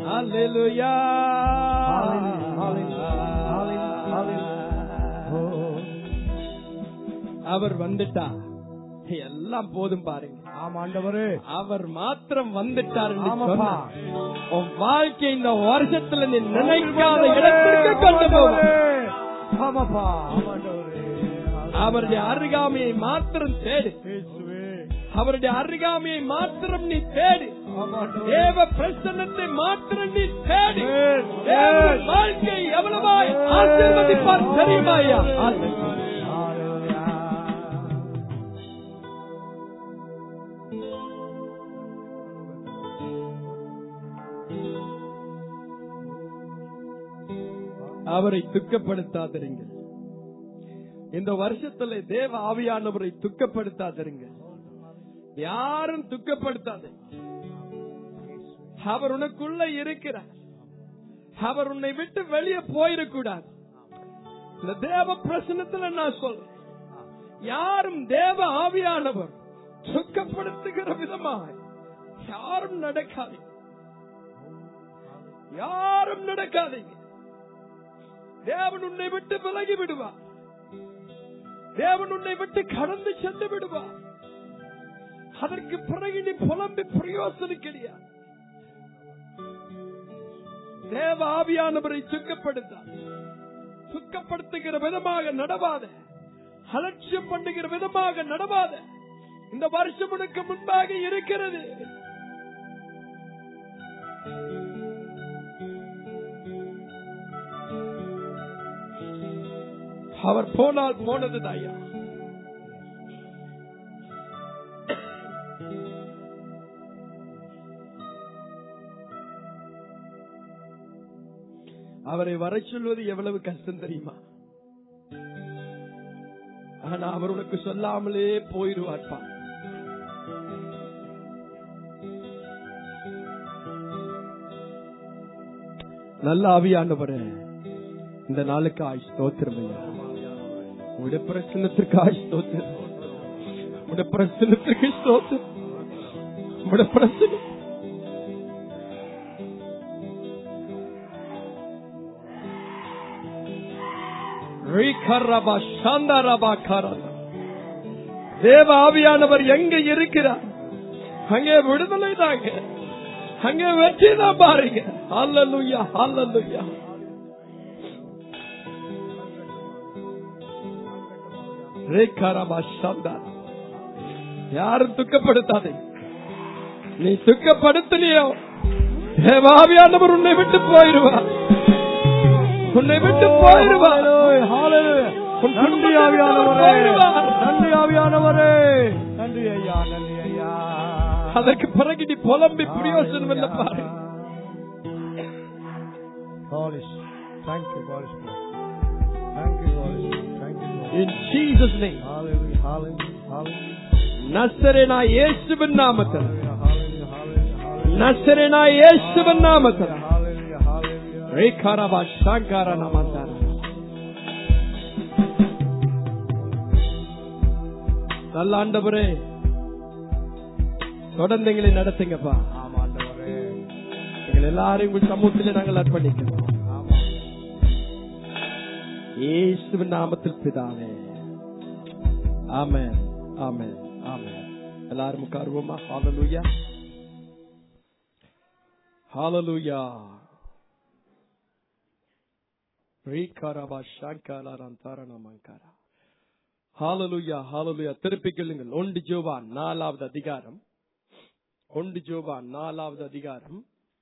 Hallelujah. அவர் வந்துட்டா எல்லாம் போதும் பாருங்க ஆமா ஆண்டவரே அவர் மாத்திரம் வந்துட்டார் என்று ஆமாப்பா. சொன்னா, உன் வாழ்க்கை இந்த வருஷத்துல நீ நினைக்காத இடத்திற்கு கொண்டு போவார் ஆமாப்பா ஆமா ஆண்டவரே அவருடைய அருகாமையை மாத்திரம் தேடு இயேசுவே அவருடைய அருகாமையை மாத்திரம் நீ தேடு ஆமா ஆண்டவரே தேவ பிரசன்னத்தை மாத்திரம் நீ தேடு Yes, தேவன் yes. வாழ்க்கை எவ்வளவாய் ஆசீர்வதிப்பார் தெரியுமாயா Hallelujah. அவரை துக்கப்படுத்தாதிருங்கள் இந்த வருஷத்துல தேவ ஆவியானவரை துக்கப்படுத்தாதிருங்கள் யாரும் துக்கப்படுத்தாதே அவர் உனக்குள்ள இருக்கிறார் அவர் உன்னை விட்டு வெளியே போயிடக்கூடாது இந்த தேவ பிரசனத்துல நான் சொல்றேன் யாரும் தேவ ஆவியானவர் துக்கப்படுத்துகிற விதமாய் யாரும் நடக்காதீங்க யாரும் நடக்காதீங்க தேவன் உன்னை விட்டு விலகி விடுவார் தேவன் உன்னை விட்டு கடந்து சென்று விடுவார் அதற்கு பிறகு நீ புலம்பி பிரயோசனம் கிடையாது தேவ ஆவியானவரை துக்கப்படுத்தார் துக்கப்படுத்துகிற விதமாக நடவாத அலட்சியம் பண்ணுகிற விதமாக நடவாத இந்த வருஷம் உனக்கு முன்பாக இருக்கிறது அவர் போனால் போனது தாயா அவரை வர சொல்வது எவ்வளவு கஷ்டம் தெரியுமா ஆனா அவர் உனக்கு சொல்லாமலே போயிடுவார்ப்பா நல்ல ஆவியானவரே இந்த நாளுக்கு ஆய் ஸ்தோத்திரம் ஐயா உடைய பிரசனத்திற்கு ஆய் ஸ்தோத்திரம் உடைய பிரசனத்திற்கு ஸ்தோத்திரம் உடைய பிரசனம் ரீகரபா சாந்தரபா கரபா. தேவ ஆவியானவர் எங்க இருக்கிறார் அங்கே விடுதலை தாங்க அங்கே வெற்றி தான் பாருங்க ஹalleluya ஹalleluya ரேகரபா சாந்தரா யாரும் துக்கப்படுத்தாதே நீ துக்கப்படுத்தினியோ தேவாவியானவர் உன்னை விட்டு போயிடுவார் உன்னை விட்டு போயிடுவார் Hallelujah. Hallelujah. உன் நன்றி குடும்பத்தை ஆவியானவரே போயிடுவார். நன்றி ஆவியானவரே நன்றி ஐயா நன்றி ஐயா அதற்கு பிறகு நீ புலம்பி பிரயோசனம் இல்லை பாரு Polish. Thank you, Polish. Thank you, Polish. Thank you, Lord. In Jesus name. Hallelujah. Hallelujah. Hallelujah. நசரேனா இயேசுவின் நாமத்தில் Hallelujah. Hallelujah. Hallelujah. நசரேனா இயேசுவின் நாமத்தில் Hallelujah. Hallelujah. ரேகாரபா சாங்கார நாமத்தார நல்ல ஆண்டவரே தொடர்ந்து எங்களை நடத்துங்கப்பா ஆமா ஆண்டவரே. எங்கள் எல்லாரையும் உங்கள் சமூகத்திலே நாங்கள் அர்ப்பணிக்கிறோம் ஆமா. இயேசுவின் நாமத்தில் பிதாவே ஆமென் ஆமென் ஆமென் எல்லாரும் உட்காருவோமா ஹalleluya ஹalleluya ரீகாரபா ஷாங்காலாரம் தாரணமங்காரா ஹalleluya ஹalleluya திருப்பிக் கொள்ளுங்கள் ஒன்று ஜோவான் நாலாவது அதிகாரம் ஒன்று ஜோவான் நாலாவது அதிகாரம்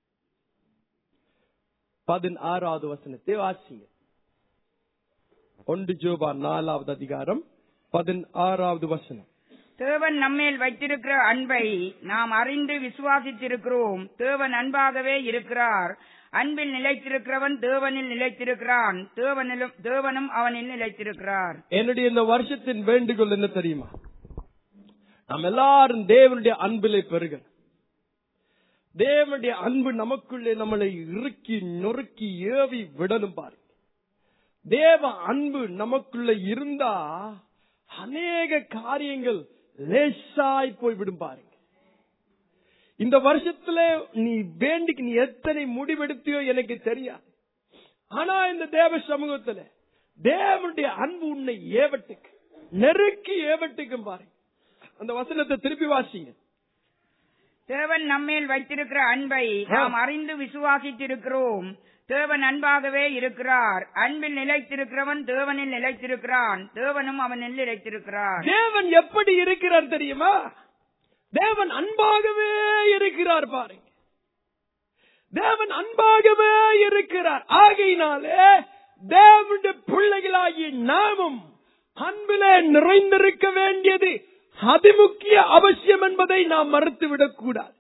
பதினாறாவது வசனத்தை வாசிங்க ஒன்று ஜோபா நாலாவது அதிகாரம் பதினாறாவது வசனம் தேவன் நம்மேல் வைத்திருக்கிற அன்பை நாம் அறிந்து விசுவாசித்திருக்கிறோம் தேவன் அன்பாகவே இருக்கிறார் அன்பில் நிலைத்திருக்கிறவன் தேவனில் நிலைத்திருக்கிறான் தேவனிலும் தேவனும் அவனில் நிலைத்திருக்கிறார் என்னுடைய இந்த வருஷத்தின் வேண்டுகோள் என்ன தெரியுமா நாம் எல்லாரும் தேவனுடைய அன்பிலே பெறுக தேவனுடைய அன்பு நமக்குள்ளே நம்மளை இறுக்கி நொறுக்கி ஏவி விடணும் பாருங்க தேவ அன்பு நமக்குள்ள இருந்தா அநேக காரியங்கள் லேசாய் போய்விடும் பாருங்க இந்த வருஷத்துல நீ வேண்டிக்கு நீ எத்தனை முடிவெடுத்தியோ எனக்கு தெரியாது ஆனா இந்த தேவ சமூகத்துல தேவனுடைய அன்பு உன்னை ஏவட்டுக்கு நெருக்கி ஏவட்டுக்கும் பாருங்க அந்த வசனத்தை திருப்பி வாசிங்க தேவன் நம்மேல் வைத்திருக்கிற அன்பை நாம் அறிந்து விசுவாசித்திருக்கிறோம் தேவன் அன்பாகவே இருக்கிறார் அன்பில் நிலைத்திருக்கிறவன் தேவனில் நிலைத்திருக்கிறான் தேவனும் அவனில் நிலைத்திருக்கிறார் தேவன் எப்படி இருக்கிறார் தெரியுமா தேவன் அன்பாகவே இருக்கிறார் பாருங்க தேவன் அன்பாகவே இருக்கிறார் ஆகையினாலே தேவனுடைய பிள்ளைகளாகிய நாமும் அன்பிலே நிறைந்திருக்க வேண்டியது அதிமுக்கிய அவசியம் என்பதை நாம் மறுத்துவிடக் கூடாது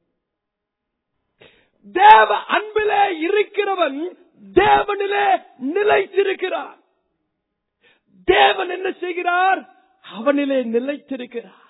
தேவ அன்பிலே இருக்கிறவன் தேவனிலே நிலைத்திருக்கிறார் தேவன் என்ன செய்கிறார் அவனிலே நிலைத்திருக்கிறார்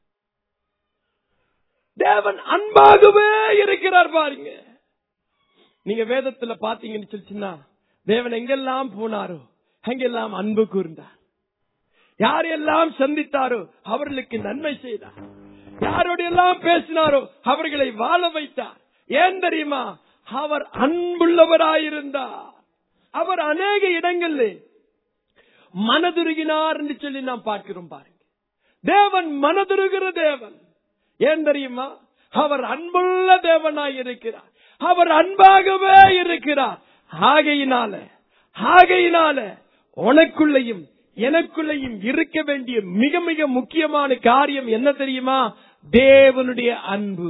தேவன் அன்பாகவே இருக்கிறார் பாருங்க நீங்க வேதத்துல பாத்தீங்கன்னு சொல்லிச்சுன்னா தேவன் எங்கெல்லாம் போனாரோ அங்கெல்லாம் அன்பு கூர்ந்தார் யாரெல்லாம் சந்தித்தாரோ அவர்களுக்கு நன்மை செய்தார் யாரோட எல்லாம் பேசினாரோ அவர்களை வாழ வைத்தார் ஏன் தெரியுமா அவர் அன்புள்ளவராயிருந்தார் அவர் அநேக இடங்களில் மனதுருகினார் என்று சொல்லி நாம் பார்க்கிறோம் பாருங்க தேவன் மனதுருகிற தேவன் ஏன் தெரியுமா அவர் அன்புள்ள தேவனாய் இருக்கிறார் அவர் அன்பாகவே இருக்கிறார் ஆகையினால ஆகையினால உனக்குள்ளையும் எனக்குள்ளையும் இருக்க வேண்டிய மிக மிக முக்கியமான காரியம் என்ன தெரியுமா தேவனுடைய அன்பு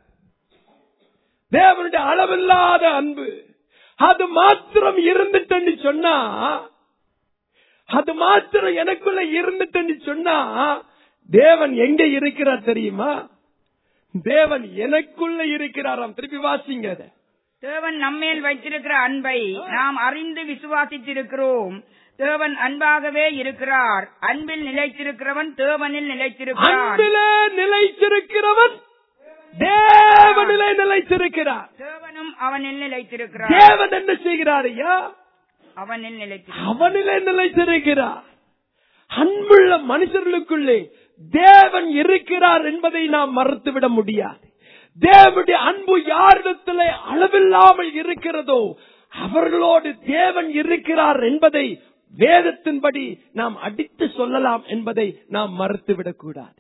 தேவனுடைய அளவில்லாத அன்பு அது மாத்திரம் இருந்துட்டு சொன்னா அது மாத்திரம் எனக்குள்ள இருந்துட்டு சொன்னா தேவன் எங்க இருக்கிறார் தெரியுமா தேவன் எனக்குள்ள இருக்கிறாராம் திருப்பி வாசிங்க அதை தேவன் நம்மேல் வைத்திருக்கிற அன்பை நாம் அறிந்து விசுவாசித்திருக்கிறோம் தேவன் அன்பாகவே இருக்கிறார் அன்பில் நிலைத்திருக்கிறவன் தேவனில் நிலைத்திருக்கிறான் அன்பிலே நிலைத்திருக்கிறவன் தேவனிலே நிலைத்திருக்கிறார் தேவனும் அவனில் நிலைத்திருக்கிறார் தேவன் என்ன செய்கிறார் ஐயா அவனில் நிலைத்திருக்கிறார் அவனிலே நிலைத்திருக்கிறார் அன்புள்ள மனுஷர்களுக்குள்ளே தேவன் இருக்கிறார் என்பதை நாம் மறுத்துவிட முடியாது தேவனுடைய அன்பு யாரிடத்திலே அளவில்லாமல் இருக்கிறதோ அவர்களோடு தேவன் இருக்கிறார் என்பதை வேதத்தின்படி நாம் அடித்து சொல்லலாம் என்பதை நாம் மறுத்துவிடக் கூடாது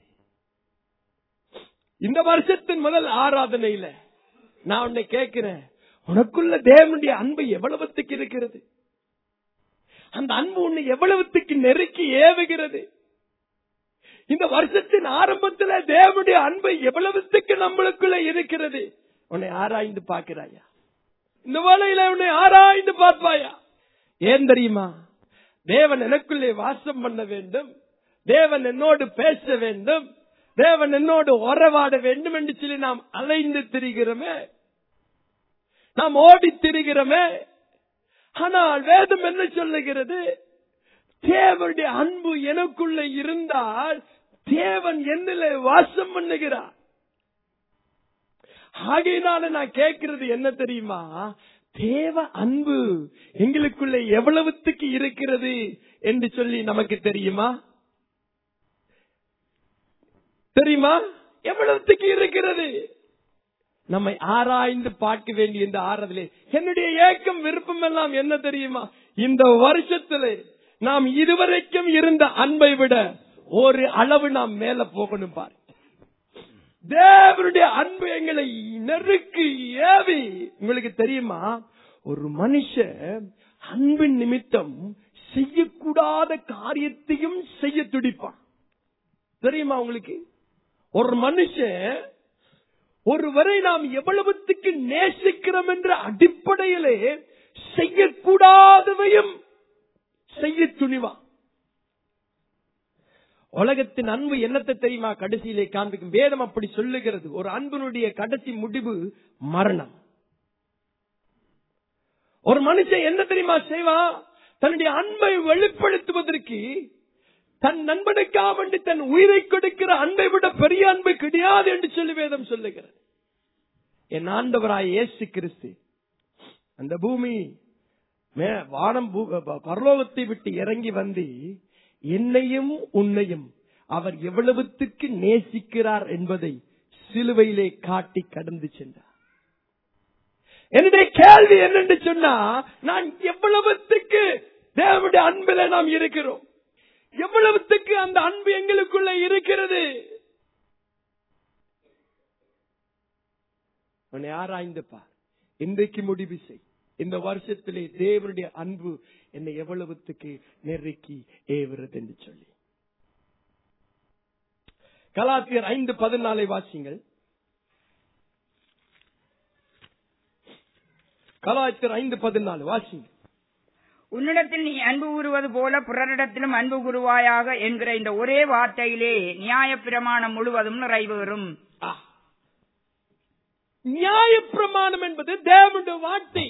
இந்த வருஷத்தின் முதல் ஆராதனையில நான் உன்னை கேட்கிறேன் உனக்குள்ள தேவனுடைய அன்பு எவ்வளவுத்துக்கு இருக்கிறது அந்த அன்பு உன்னை எவ்வளவுத்துக்கு நெருக்கி ஏவுகிறது இந்த வருஷத்தின் ஆரம்பத்துல தேவனுடைய அன்பு எவ்வளவுத்துக்கு நம்மளுக்குள்ள இருக்கிறது உன்னை ஆராய்ந்து பார்க்கிறாயா இந்த வேளையில உன்னை ஆராய்ந்து பார்ப்பாயா ஏன் தெரியுமா தேவன் எனக்குள்ளே வாசம் பண்ண வேண்டும் தேவன் என்னோடு பேச வேண்டும் தேவன் என்னோடு உறவாட வேண்டும் என்று சொல்லி நாம் அலைந்து திரிகிறோமே நாம் ஓடி திரிகிறோமே ஆனால் வேதம் என்ன சொல்லுகிறது தேவனுடைய அன்பு எனக்குள்ள இருந்தால் தேவன் என்னிலே வாசம் பண்ணுகிறார் ஆகையினால நான் கேட்கிறது என்ன தெரியுமா தேவ அன்பு எங்களுக்குள்ள எவ்வளவுத்துக்கு இருக்கிறது என்று சொல்லி நமக்கு தெரியுமா தெரியுமா எவ்வளவுத்துக்கு இருக்கிறது நம்மை ஆராய்ந்து பார்க்க வேண்டிய இந்த ஆறுதலே என்னுடைய ஏக்கம் விருப்பம் எல்லாம் என்ன தெரியுமா இந்த வருஷத்திலே நாம் இதுவரைக்கும் இருந்த அன்பை விட ஒரு அளவு நாம் மேல போகணும் பாரு தேவனுடைய அன்பு எங்களை நெருக்கி ஏவி உங்களுக்கு தெரியுமா ஒரு மனுஷன் அன்பின் நிமித்தம் செய்யக்கூடாத காரியத்தையும் செய்ய துடிப்பான் தெரியுமா உங்களுக்கு ஒரு மனுஷன் ஒருவரை நாம் எவ்வளவுத்துக்கு நேசிக்கிறோம் என்ற அடிப்படையிலே செய்யக்கூடாதவையும் செய்ய துணிவா உலகத்தின் அன்பு என்னத்தை தெரியுமா கடைசியிலே காண்பிக்கும் வேதம் அப்படி சொல்லுகிறது ஒரு அன்பினுடைய கடைசி முடிவு மரணம் ஒரு மனுஷன் என்ன தெரியுமா செய்வான் தன்னுடைய அன்பை வெளிப்படுத்துவதற்கு தன் நண்பனுக்காக வேண்டி தன் உயிரை கொடுக்கிற அன்பை விட பெரிய அன்பு கிடையாது என்று சொல்லி வேதம் சொல்லுகிறது என் ஆண்டவராய் இயேசு கிறிஸ்து அந்த பூமி மே- வானம் பூ- ப- பரலோகத்தை விட்டு இறங்கி வந்து என்னையும் உன்னையும் அவர் எவ்வளவுத்துக்கு நேசிக்கிறார் என்பதை சிலுவையிலே காட்டி கடந்து சென்றார் என்னுடைய கேள்வி என்னென்று சொன்னா நான் எவ்வளவுத்துக்கு தேவனுடைய அன்பில நாம் இருக்கிறோம் எவ்வளவுத்துக்கு அந்த அன்பு எங்களுக்குள்ள இருக்கிறது உன்னை ஆராய்ந்து பார் இன்றைக்கு முடிவு செய் இந்த வருஷத்திலே தேவனுடைய அன்பு என்னை எவ்வளவுத்துக்கு நெருக்கி ஏவுறது என்று சொல்லி கலாத்தியர் ஐந்து பதினாலை வாசிங்கள் கலாத்தியர் ஐந்து பதினாலு வாசிங்க உன்னிடத்தில் நீ அன்பு கூறுவது போல பிறரிடத்திலும் அன்பு கூறுவாயாக என்கிற இந்த ஒரே வார்த்தையிலே நியாயப்பிரமாணம் முழுவதும் நிறைவேறும் ஆ. நியாயப்பிரமாணம் என்பது தேவனுடைய வார்த்தை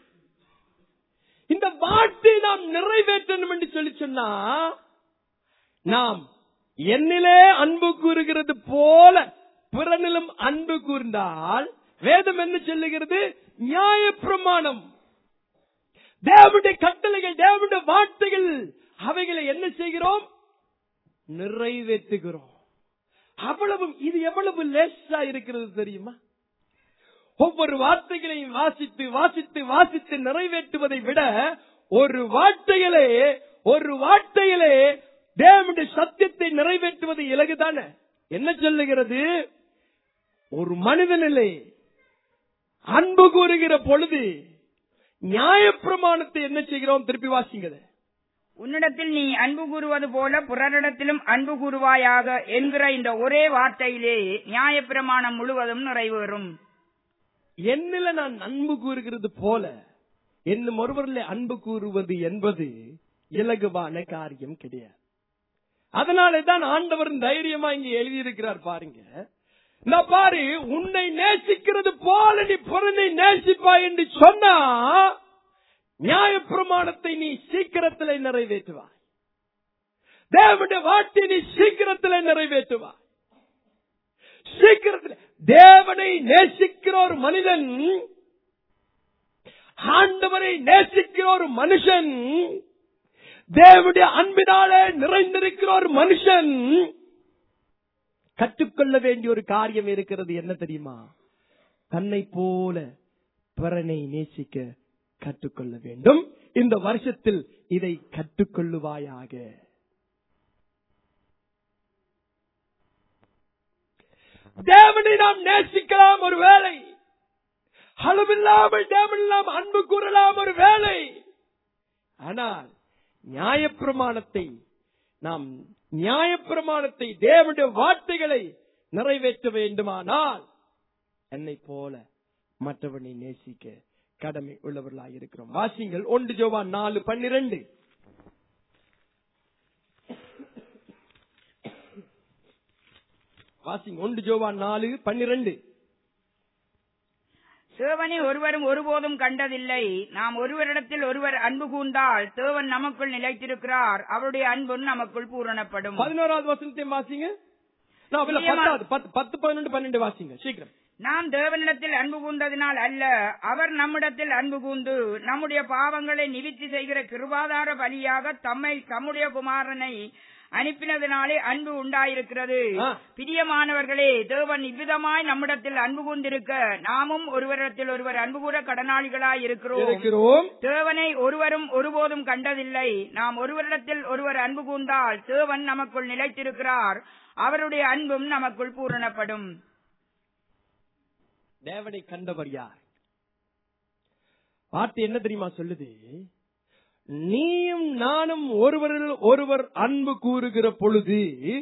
இந்த வார்த்தை நாம் நிறைவேற்றணும் என்று சொல்லி சொன்னா நாம் என்னிலே அன்பு கூறுகிறது போல பிறனிலும் அன்பு கூர்ந்தால் வேதம் என்ன சொல்லுகிறது நியாயப்பிரமாணம் தேவனுடைய கட்டளைகள் தேவனுடைய வார்த்தைகள் அவைகளை என்ன செய்கிறோம் நிறைவேற்றுகிறோம் அவ்வளவு இது எவ்வளவு லேசா இருக்கிறது தெரியுமா ஒவ்வொரு வார்த்தைகளையும் வாசித்து வாசித்து வாசித்து நிறைவேற்றுவதை விட ஒரு வார்த்தையிலே ஒரு வார்த்தையிலே தேவனுடைய சத்தியத்தை நிறைவேற்றுவது இலகுதானே என்ன சொல்லுகிறது ஒரு மனிதனிலே அன்பு கூறுகிற பொழுது நியாயப்பிரமாணத்தை என்ன செய்கிறோம் திருப்பி வாசிங்க உன்னிடத்தில் நீ அன்பு கூறுவது போல பிறரிடத்திலும் அன்பு கூறுவாயாக என்கிற இந்த ஒரே வார்த்தையிலே நியாயப்பிரமாணம் முழுவதும் நிறைவேறும் என்னில நான் அன்பு கூறுகிறது போல என்னும் ஒருவரில் அன்பு கூறுவது என்பது இலகுவான காரியம் கிடையாது அதனாலே தான் ஆண்டவர் தைரியமா இங்க எழுதியிருக்கிறார் பாருங்க நான் பாரு உன்னை நேசிக்கிறது போல நீ பிறனை நேசிப்பா என்று சொன்னா நியாயப்பிரமாணத்தை நீ சீக்கிரத்தில் நிறைவேற்றுவாய் தேவனுடைய வார்த்தை நீ சீக்கிரத்தில் நிறைவேற்றுவாய் சீக்கிரத்தில் தேவனை நேசிக்கிற ஒரு மனிதன் ஆண்டவரை நேசிக்கிற ஒரு மனுஷன் தேவனுடைய அன்பினாலே நிறைந்திருக்கிற ஒரு மனுஷன் கற்றுக்கொள்ள வேண்டிய ஒரு காரியம் இருக்கிறது என்ன தெரியுமா தன்னை போல பிறனை நேசிக்க கற்றுக்கொள்ள வேண்டும் இந்த வருஷத்தில் இதை கற்றுக்கொள்ளுவாயாக தேவனை நாம் நேசிக்கலாம் ஒரு வேலை அளவில்லாமல் தேவனில் நாம் அன்பு கூறலாம் ஒரு வேலை ஆனால் நியாயப்பிரமாணத்தை நாம் நியாயப்பிரமாணத்தை தேவனுடைய வார்த்தைகளை நிறைவேற்ற வேண்டுமானால் என்னை போல மற்றவனை நேசிக்க கடமை உள்ளவர்களாக இருக்கிறோம் வாசிங்கள் ஒன்று ஜோவா நாலு பன்னிரண்டு வாசிங்க ஒன்று ஜோவா நாலு பன்னிரண்டு தேவனை ஒருவரும் ஒருபோதும் கண்டதில்லை நாம் ஒருவரிடத்தில் ஒருவர் அன்பு கூர்ந்தால் தேவன் நமக்குள் நிலைத்திருக்கிறார் அவருடைய அன்பும் நமக்குள் பூரணப்படும் பதினோராவது வசனத்தையும் வாசிங்க நான் இல்ல, பிரியமா- பத்தாவது பத்து பத்து பதினொன்று பன்னெண்டு வாசிங்க சீக்கிரம் நாம் தேவனிடத்தில் அன்பு கூர்ந்ததினால் அல்ல அவர் நம்மிடத்தில் அன்பு கூர்ந்து நம்முடைய பாவங்களை நிவிர்த்தி செய்கிற கிருபாதார பலியாக தம்மை தம்முடைய குமாரனை அனுப்பினதினாலே அன்பு உண்டாயிருக்கிறது ஆ. பிரியமானவர்களே தேவன் இவ்விதமாய் நம்மிடத்தில் அன்பு கூர்ந்திருக்க நாமும் ஒருவரிடத்தில் ஒருவர் அன்பு கூற கடனாளிகளாய் இருக்கிறோம் இருக்கிறோம் தேவனை ஒருவரும் ஒருபோதும் கண்டதில்லை நாம் ஒருவரிடத்தில் ஒருவர் அன்பு கூர்ந்தால் தேவன் நமக்குள் நிலைத்திருக்கிறார் அவருடைய அன்பும் நமக்குள் பூரணப்படும் தேவனை கண்டவர் யார் வார்த்தை என்ன தெரியுமா சொல்லுது நீயும் நானும் ஒருவரில் ஒருவர் அன்பு கூறுகிற பொழுது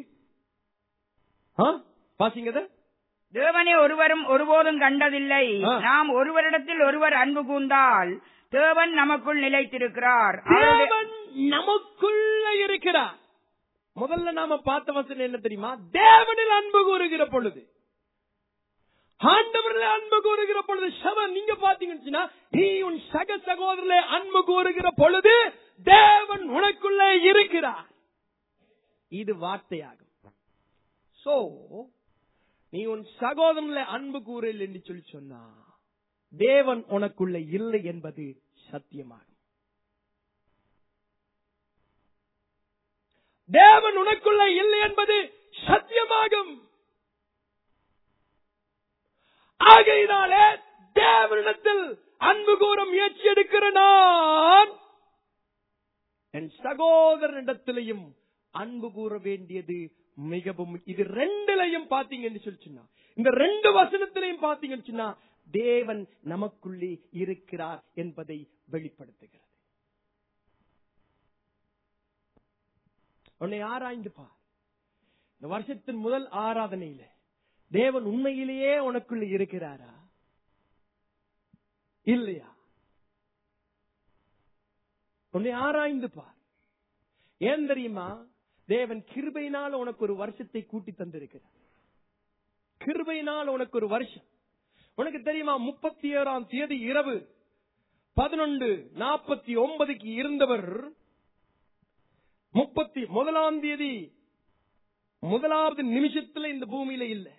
ஆ? வாசிங்க இத. தேவனை ஒருவரும் ஒருபோதும் கண்டதில்லை ஆ. நாம் ஒருவரிடத்தில் ஒருவர் அன்பு கூர்ந்தால் தேவன் நமக்குள் நிலைத்திருக்கிறார் அவருடைய- தேவன் நமக்குள்ள இருக்கிறார் முதல்ல நாம பார்த்த வசனம் என்ன தெரியுமா தேவனில் அன்பு கூறுகிற பொழுது ஆண்டவரில் அன்பு கூறுகிற பொழுது சவன் நீங்க பாத்தீங்கன்னா நீ உன் சக சகோதரர்களே அன்பு கூறுகிற பொழுது தேவன் உனக்குள்ளே இருக்கிறார் இது வார்த்தையாகும் சோ நீ உன் சகோதரனை அன்பு கூறல் என்று சொல்லி சொன்னா தேவன் உனக்குள்ள இல்லை என்பது சத்தியமாகும் தேவன் உனக்குள்ள இல்லை என்பது சத்தியமாகும் ஆகையினாலே தேவனிடத்தில் அன்பு கூற முயற்சி எடுக்கிற நான் என் சகோதரனிடத்திலையும் அன்பு கூற வேண்டியது மிகவும் இது ரெண்டுலையும் பாத்தீங்கன்னு சொல்லி சொன்னா இந்த ரெண்டு வசனத்திலையும் பாத்தீங்கன்னு சொன்னா தேவன் நமக்குள்ளே இருக்கிறார் என்பதை வெளிப்படுத்துகிறது உன்னை ஆராய்ந்து பார் இந்த வருஷத்தின் முதல் ஆராதனையில தேவன் உண்மையிலேயே உனக்குள்ள இருக்கிறாரா இல்லையா உன்னை ஆராய்ந்து பார் ஏன் தெரியுமா தேவன் கிருபையினால் உனக்கு ஒரு வருஷத்தை கூட்டி தந்திருக்கிறார் கிருபையினால் உனக்கு ஒரு வருஷம் உனக்கு தெரியுமா முப்பத்தி ஏழாம் தேதி இரவு பதினொன்று நாற்பத்தி ஒன்பதுக்கு இருந்தவர் முப்பத்தி முதலாம் தேதி முதலாவது நிமிஷத்துல இந்த பூமியில இல்லை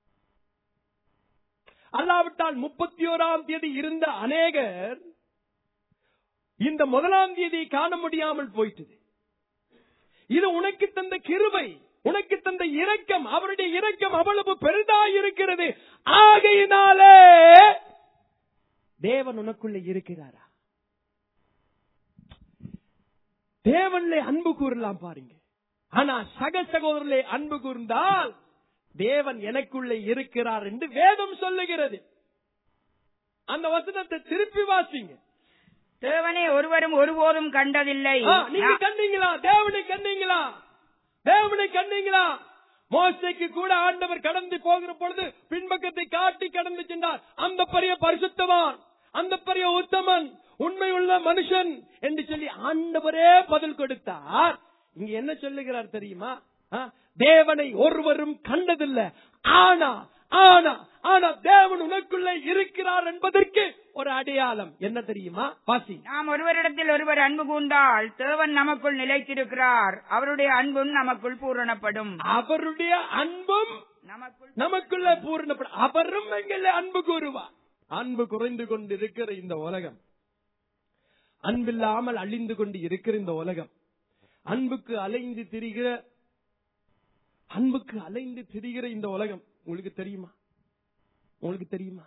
அல்லாவிட்டால் முப்பத்தி ஓராம் தேதி இருந்த அநேகர் இந்த முதலாம் தேதியை காண முடியாமல் போயிட்டது இது உனக்கு தந்த கிருபை உனக்கு தந்த இரக்கம் அவருடைய இரக்கம் அவ்வளவு பெரிதா இருக்கிறது ஆகையினாலே தேவன் உனக்குள்ள இருக்கிறாரா தேவன்ல அன்பு கூறலாம் பாருங்க ஆனா சக சகோதரர்களே அன்பு கூர்ந்தால் தேவன் எனக்குள்ள இருக்கிறார் என்று வேதம் சொல்லுகிறது அந்த வசனத்தை திருப்பி வாசிங்க தேவனை ஒருவரும் ஒருபோதும் கண்டதில்லை ஆ, நீங்க கண்டீங்களா தேவனை கண்டீங்களா தேவனை கண்டீங்களா மோசைக்கு கூட ஆண்டவர் கடந்து போகிற பொழுது பின்பக்கத்தை காட்டி கடந்து சென்றார் அந்த பெரிய பரிசுத்தவான் அந்த பெரிய உத்தமன் உண்மையுள்ள மனுஷன் என்று சொல்லி ஆண்டவரே பதில் கொடுத்தார் இங்க என்ன சொல்லுகிறார் தெரியுமா ஆ, தேவனை ஒருவரும் கண்டதில்லை ஆனா ஆனா ஆனா தேவன் உனக்குள்ளே இருக்கிறார் என்பதற்கு ஒரு அடையாளம் என்ன தெரியுமா வாசி நாம் ஒருவரிடத்தில் ஒருவர் அன்பு கூர்ந்தால் தேவன் நமக்குள் நிலைத்திருக்கிறார் அவருடைய அன்பும் நமக்குள் பூரணப்படும் அவருடைய அன்பும் நமக்குள் நமக்குள்ள பூர்ணப்படும் அவரும் எங்களை அன்பு கூறுவார் அன்பு குறைந்து கொண்டு இருக்கிற இந்த உலகம் அன்பில்லாமல் அழிந்து கொண்டு இருக்கிற இந்த உலகம் அன்புக்கு அலைந்து திரிகிற அன்புக்கு அலைந்து திரிகிற இந்த உலகம் உங்களுக்கு தெரியுமா உங்களுக்கு தெரியுமா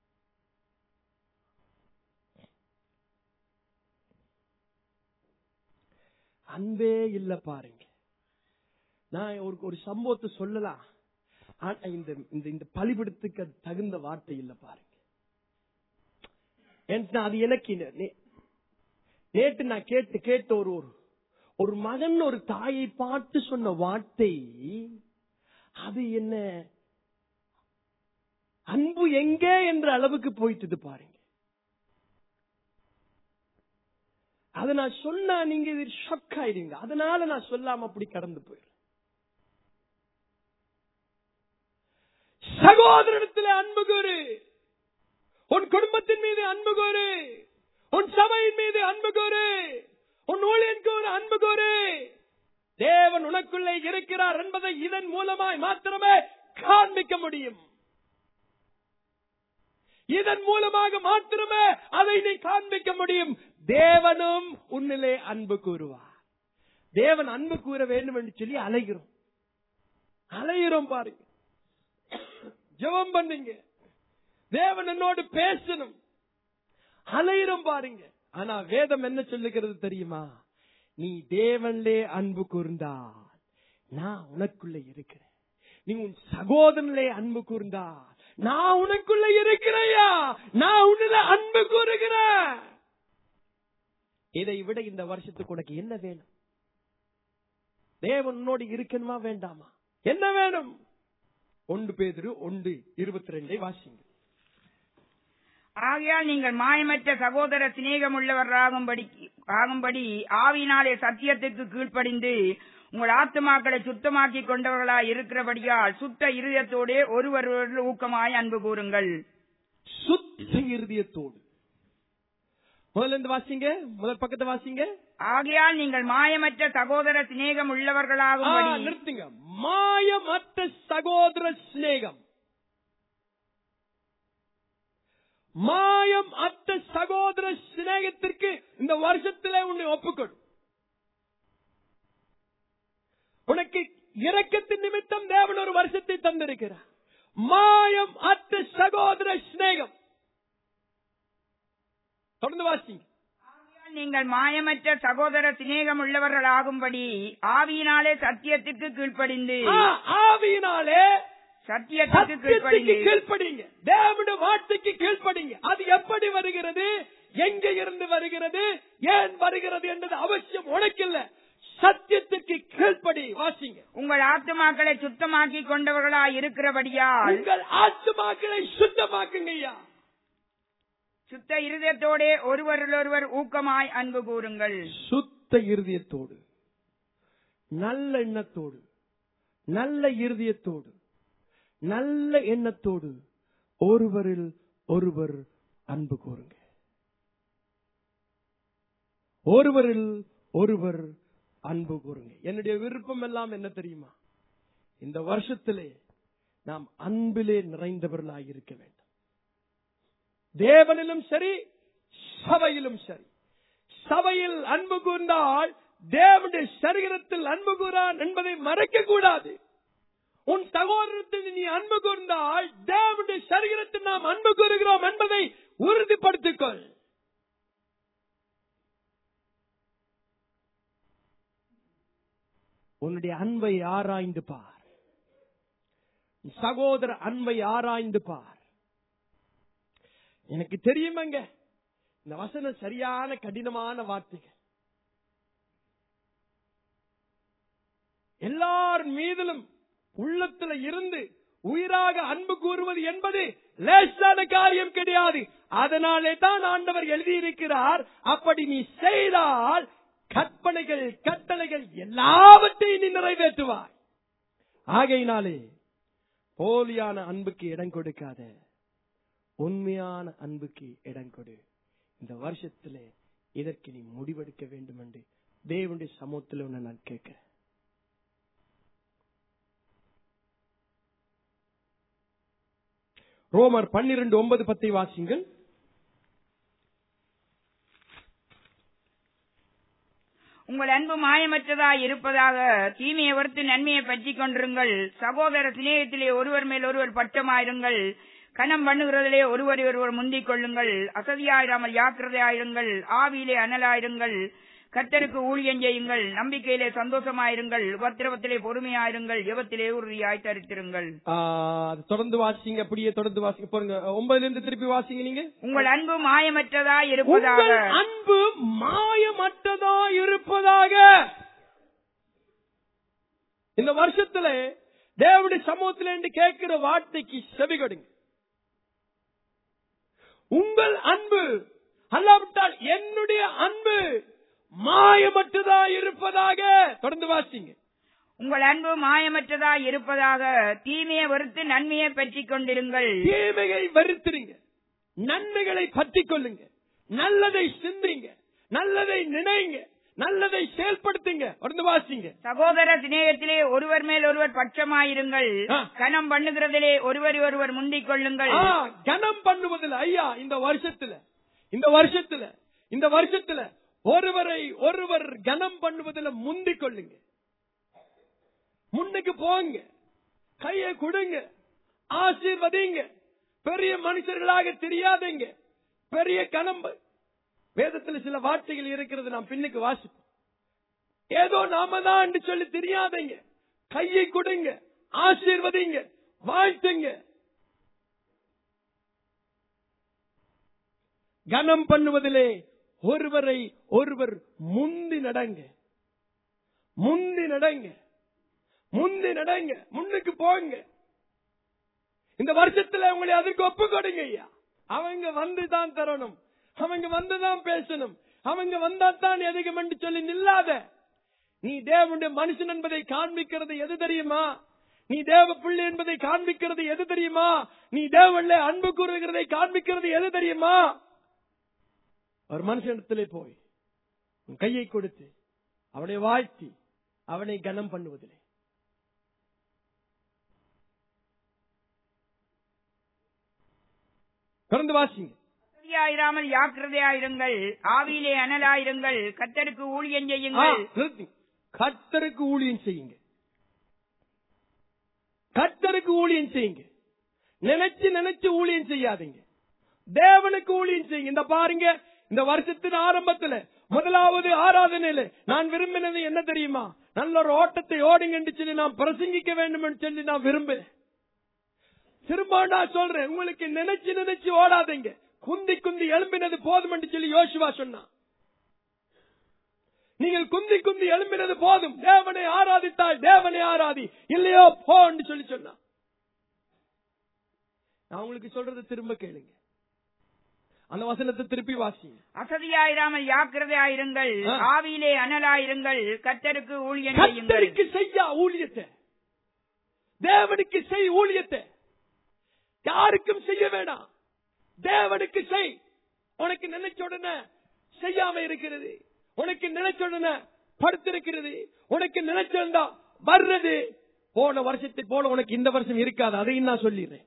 அன்பே இல்ல பாருங்க நான் ஒரு ஒரு சம்பவத்தை சொல்லலாம் ஆனா இந்த இந்த இந்த பலிபடுத்துக்கு அது தகுந்த வார்த்தை இல்ல பாருங்க ஏன்னா அது எனக்கு நே- நே- நேற்று நான் கேட்டு கேட்ட ஒரு ஒரு ஒரு மகன் ஒரு தாயை பார்த்து சொன்ன வார்த்தை அது என்ன அன்பு எங்கே என்ற அளவுக்கு போயிட்டது பாருங்க அதை நான் சொன்னா நீங்க இது ஷக் ஆயிடுங்க அதனால நான் சொல்லாம அப்படி கடந்து போயிடுறேன் சகோதரத்தில் அன்பு கூறு உன் குடும்பத்தின் மீது அன்பு கூறு உன் சபையின் மீது அன்பு கூறு உன் ஊழியனுக்கு ஒரு அன்பு கூறு தேவன் உனக்குள்ளே இருக்கிறார் என்பதை இதன் மூலமாய் மாத்திரமே காண்பிக்க முடியும் இதன் மூலமாக மாத்திரமே அதை நீ காண்பிக்க முடியும் தேவனும் உன்னிலே அன்பு கூறுவார் தேவன் அன்பு கூற வேண்டும் என்று சொல்லி அலைகிறோம் அலைகிறோம் பாருங்க ஜெபம் பண்ணுங்க தேவன் என்னோடு பேசணும் அலையிறம் பாருங்க ஆனா வேதம் என்ன சொல்லுகிறது தெரியுமா நீ தேவன்லே அன்பு கூர்ந்தால் நான் உனக்குள்ள இருக்கிறேன் நீ உன் சகோதரனிலே அன்பு கூர்ந்தால் நான் உனக்குள்ள இருக்கிறையா நான் உன்னில அன்பு கூறுகிறேன் இதை விட இந்த வருஷத்துக்கு உனக்கு என்ன வேணும் தேவன் உன்னோடு இருக்கணுமா வேண்டாமா என்ன வேணும் ஒன்று பேதிரு ஒன்று இருபத்தி ரெண்டை வாசிங்க ஆகையால் நீங்கள் மாயமற்ற சகோதர சிநேகம் உள்ளவராகும்படி ஆகும்படி ஆவியினாலே சத்தியத்துக்கு கீழ்ப்படிந்து உங்கள் ஆத்துமாக்களை சுத்தமாக்கி கொண்டவர்களாய் இருக்கிறபடியால் சுத்த இருதயத்தோடே ஒருவர் ஊக்கமாய் அன்பு கூறுங்கள் சுத்த இருதயத்தோடு முதல்ல இருந்து வாசிங்க முதல் பக்கத்தை வாசிங்க ஆகையால் நீங்கள் மாயமற்ற சகோதர சிநேகம் ஆ, உள்ளவர்களாகும்படி நிறுத்துங்க மாயமற்ற சகோதர சிநேகம் மாயம் அற்ற சகோதர சிநேகத்திற்கு இந்த வருஷத்திலே உன்னை ஒப்புக்கொடு உனக்கு இரக்கத்தின் நிமித்தம் தேவன் ஒரு வருஷத்தை தந்திருக்கிறார் மாயம் அற்ற சகோதர தொடர்ந்து வாசிங்க நீங்கள் மாயமற்ற சகோதர சிநேகம் உள்ளவர்களாகும்படி ஆவியினாலே சத்தியத்துக்கு கீழ்ப்படிந்து ஆ, ஆவியினாலே சத்தியத்துக்கு சத்தியத்துக்கு கீழ்ப்படிந்து கீழ்ப்படிங்க தேவனுடைய வார்த்தைக்கு கீழ்ப்படிங்க அது எப்படி வருகிறது எங்க இருந்து வருகிறது ஏன் வருகிறது என்பது அவசியம் உனக்கில்ல சத்தியத்துக்கு கீழ்ப்படி வாசிங்க உங்கள் ஆத்துமாக்களை சுத்தமாக்கி கொண்டவர்களாய் இருக்கிறபடியால் உங்கள் ஆத்துமாக்களை சுத்தமாக்குங்க ஐயா சுத்த இருதயத்தோடே ஒருவரிலொருவர் ஊக்கமாய் அன்பு கூறுங்கள் சுத்த இருதயத்தோடு நல்ல எண்ணத்தோடு நல்ல இருதயத்தோடு நல்ல எண்ணத்தோடு ஒருவரில் ஒருவர் அன்பு கூறுங்க ஒருவரில் ஒருவர் அன்பு கூறுங்க என்னுடைய விருப்பம் எல்லாம் என்ன தெரியுமா இந்த வருஷத்திலே நாம் அன்பிலே நிறைந்தவர்களாக இருக்க வேண்டும் தேவனிலும் சரி சபையிலும் சரி சபையில் அன்பு கூர்ந்தால் தேவனுடைய சரீரத்தில் அன்பு கூறான் என்பதை மறைக்க கூடாது உன் சகோதரத்தில் நீ அன்பு கூர்ந்தால் தேவனுடைய சரீரத்தில் நாம் அன்பு கூறுகிறோம் என்பதை உறுதிப்படுத்திக் கொள் உன்னுடைய அன்பை ஆராய்ந்து பார் சகோதர அன்பை ஆராய்ந்து பார் எனக்கு தெரியுமங்க இந்த வசனம் சரியான கடினமான வார்த்தைகள் எல்லார் மீதிலும் உள்ளத்துல இருந்து உயிராக அன்பு கூறுவது என்பது லேசான காரியம் கிடையாது அதனாலே தான் ஆண்டவர் எழுதியிருக்கிறார் அப்படி நீ செய்தால் கற்பனைகள் கட்டளைகள் எல்லாவற்றையும் நீ நிறைவேற்றுவாய் ஆகையினாலே போலியான அன்புக்கு இடம் கொடுக்காத உண்மையான அன்புக்கு இடம் கொடு இந்த வருஷத்திலே இதற்கு நீ முடிவெடுக்க வேண்டும் என்று தேவனுடைய சமூகத்தில் உன்னை நான் கேட்கிறேன் ரோமர் பன்னிரண்டு ஒன்பது பத்தை வாசிங்கள் உங்கள் அன்பு மாயமற்றதாய் இருப்பதாக தீமையை வறுத்து நன்மையை பற்றிக் கொண்டிருங்கள் சகோதர சிநேகத்திலே ஒருவர் மேல் ஒருவர் பட்சமாயிருங்கள் கனம் பண்ணுகிறதிலே ஒருவர் ஒருவர் முந்திக் கொள்ளுங்கள் அசதியாயிராமல் ஜாக்கிரதையாயிருங்கள் ஆவியிலே அனலாயிருங்கள் கர்த்தருக்கு ஊழியம் செய்யுங்கள் நம்பிக்கையிலே சந்தோஷமாயிருங்கள் உபத்திரவத்திலே பொறுமையாயிருங்கள் ஜெபத்திலே உறுதியாய் தரித்திருங்கள் ஆ, அது தொடர்ந்து வாசிங்க அப்படியே தொடர்ந்து வாசிங்க பாருங்க ஒன்பதுல இருந்து திருப்பி வாசிங்க நீங்க உங்கள் அன்பு மாயமற்றதாய் இருப்பதாக உங்கள் அன்பு மாயமற்றதா இருப்பதாக இந்த வருஷத்துல தேவனுடைய சமூகத்துல இருந்து கேட்கிற வார்த்தைக்கு செவி கொடுங்க உங்கள் அன்பு அல்லாவிட்டால் என்னுடைய அன்பு மாயமற்றதா இருப்பதாக தொடர்ந்து வாசிங்க உங்கள் அன்பு மாயமற்றதாய் இருப்பதாக தீமையை வெறுத்து நன்மையை பற்றிக் கொண்டிருங்கள் தீமையை வெறுத்துருங்க நன்மைகளை பற்றிக் கொள்ளுங்க நல்லதை சிந்திங்க நல்லதை நினைங்க நல்லதை செயல்படுத்துங்க தொடர்ந்து வாசிங்க சகோதர சிநேகத்திலே ஒருவர் மேல் ஒருவர் பட்சமாயிருங்கள் ஆ. கனம் பண்ணுகிறதிலே ஒருவர் ஒருவர் முந்திக் கொள்ளுங்கள் ஆ, கனம் பண்ணுவதில் ஐயா இந்த வருஷத்துல இந்த வருஷத்துல இந்த வருஷத்துல ஒருவரை ஒருவர் கனம் பண்ணுவதில் முந்திக் கொள்ளுங்க முன்னுக்கு போங்க கையை கொடுங்க ஆசீர்வதிங்க பெரிய மனுஷர்களாக தெரியாதீங்க பெரிய கனம் வேதத்துல சில வார்த்தைகள் இருக்கிறது நாம் பின்னுக்கு வாசிப்போம் ஏதோ நாம தான் என்று சொல்லி தெரியாதீங்க கையை கொடுங்க ஆசீர்வதிங்க வாழ்த்துங்க கனம் பண்ணுவதிலே ஒருவரை ஒருவர் முந்தி நடங்க முந்தி நடங்க முந்தி நடங்க முன்னுக்கு போங்க இந்த வருஷத்துல உங்களை அதற்கு ஒப்பு கொடுங்க ஐயா அவங்க வந்து தான் தரணும் அவங்க வந்து தான் பேசணும் அவங்க வந்தா தான் எதுக்கும் என்று சொல்லி நில்லாத நீ தேவனுடைய மனுஷன் என்பதை காண்பிக்கிறது எது தெரியுமா நீ தேவ பிள்ளை என்பதை காண்பிக்கிறது எது தெரியுமா நீ தேவன்ல அன்பு கூறுகிறதை காண்பிக்கிறது எது தெரியுமா ஒரு மனுஷனிடத்திலே போய் உன் கையை கொடுத்து அவனை வாழ்த்தி அவனை கனம் பண்ணுவதில்லை தொடர்ந்து வாசிங்க ஆயிராமல் ஜாக்கிரதையாயிருங்கள் ஆவியிலே அனலாயிருங்கள் கத்தருக்கு ஊழியம் ஆ, செய்யுங்கள் நிறுத்தி. கர்த்தருக்கு ஊழியம் செய்யுங்க கர்த்தருக்கு ஊழியம் செய்யுங்க நினைச்சு நினைச்சு ஊழியம் செய்யாதீங்க தேவனுக்கு ஊழியம் செய்யுங்க இந்த பாருங்க இந்த வருஷத்தின் ஆரம்பத்துல முதலாவது ஆராதனையில நான் விரும்பினது என்ன தெரியுமா நல்ல ஒரு ஓட்டத்தை ஓடுங்க என்று சொல்லி நான் பிரசங்கிக்க வேண்டும் என்று சொல்லி நான் விரும்புறேன் திரும்ப நான் சொல்றேன் உங்களுக்கு நினைச்சு நினைச்சு ஓடாதீங்க குந்தி குந்தி எழும்பினது போதும் என்று சொல்லி யோசுவா சொன்னான் நீங்கள் குந்தி குந்தி எழும்பினது போதும் தேவனை ஆராதித்தால் தேவனை ஆராதி இல்லையோ போ என்று சொல்லி சொன்னான் நான் உங்களுக்கு சொல்றது திரும்ப கேளுங்க அந்த வசனத்தை திருப்பி வாசிங்க அசதியாயிராமல் ஜாக்கிரதையாயிருங்கள் ஆ. ஆவியிலே அனலாயிருங்கள் கத்தருக்கு ஊழியம் செய்யுங்கள் கத்தருக்கு செய்யா ஊழியத்தை தேவனுக்கு செய் ஊழியத்தை யாருக்கும் செய்ய வேணாம் தேவனுக்கு செய் உனக்கு நினைச்ச உடனே செய்யாம இருக்கிறது உனக்கு நினைச்ச உடனே படுத்திருக்கிறது உனக்கு நினைச்சிருந்தா வர்றது போன வருஷத்தை போல உனக்கு இந்த வருஷம் இருக்காது அதையும் நான் சொல்லிடுறேன்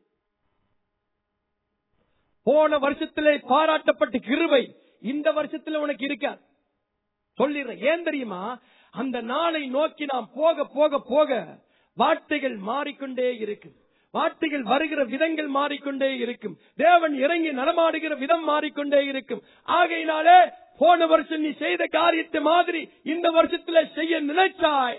போன வருஷத்திலே பாராட்டப்பட்ட கிருபை இந்த வருஷத்துல உனக்கு இருக்காது சொல்லிடுறேன் ஏன் தெரியுமா அந்த நாளை நோக்கி நாம் போக போக போக வார்த்தைகள் மாறிக்கொண்டே இருக்கும் வார்த்தைகள் வருகிற விதங்கள் மாறிக்கொண்டே இருக்கும் தேவன் இறங்கி நடமாடுகிற விதம் மாறிக்கொண்டே இருக்கும் ஆகையினாலே போன வருஷம் நீ செய்த காரியத்தை மாதிரி இந்த வருஷத்துல செய்ய நினைச்சாய்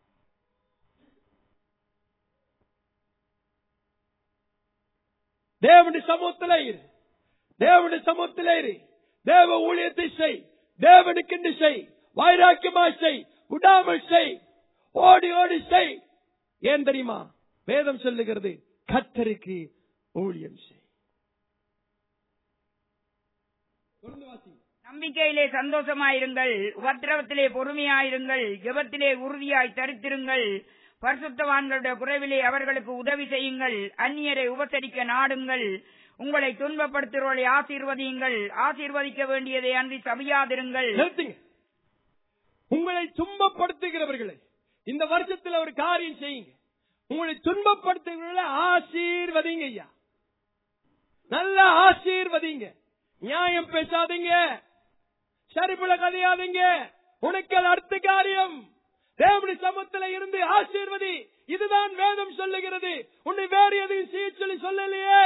தேவனுடைய சமூகத்திலே இரு தேவனுடைய சமூகத்திலே இரு தேவ ஊழியத்தை செய் தேவனுக்கு செய் வைராக்கியமாய் செய் விடாமல் செய் ஓடி ஓடி செய் ஏன் தெரியுமா வேதம் சொல்லுகிறது கத்தருக்கு ஊழியம் செய் தொடர்ந்து வாசிங்க. நம்பிக்கையிலே சந்தோஷமாயிருங்கள் உபத்திரவத்திலே பொறுமையாயிருங்கள் ஜெபத்திலே உறுதியாய் தரித்திருங்கள் பரிசுத்தவான்களுடைய குறைவிலே அவர்களுக்கு உதவி செய்யுங்கள் அந்நியரை உபசரிக்க நாடுங்கள் உங்களை துன்பப்படுத்துகிறவர்களை ஆசீர்வதியுங்கள் ஆசீர்வதிக்க வேண்டியதை அன்றி சபியாதிருங்கள் நிறுத்துங்க உங்களை துன்பப்படுத்துகிறவர்களை இந்த வருஷத்துல ஒரு காரியம் செய்யுங்க உங்களை துன்பப்படுத்துகிறவர்களை ஆசீர்வதிங்க ஐயா நல்லா ஆசீர்வதிங்க நியாயம் பேசாதீங்க சரிபுல கதையாதீங்க உனக்கு அது அடுத்த காரியம் தேவனுடைய சமத்துல இருந்து ஆசீர்வதி இதுதான் வேதம் சொல்லுகிறது உன்னை வேறு எதையும் செய்ய சொல்லி சொல்லலையே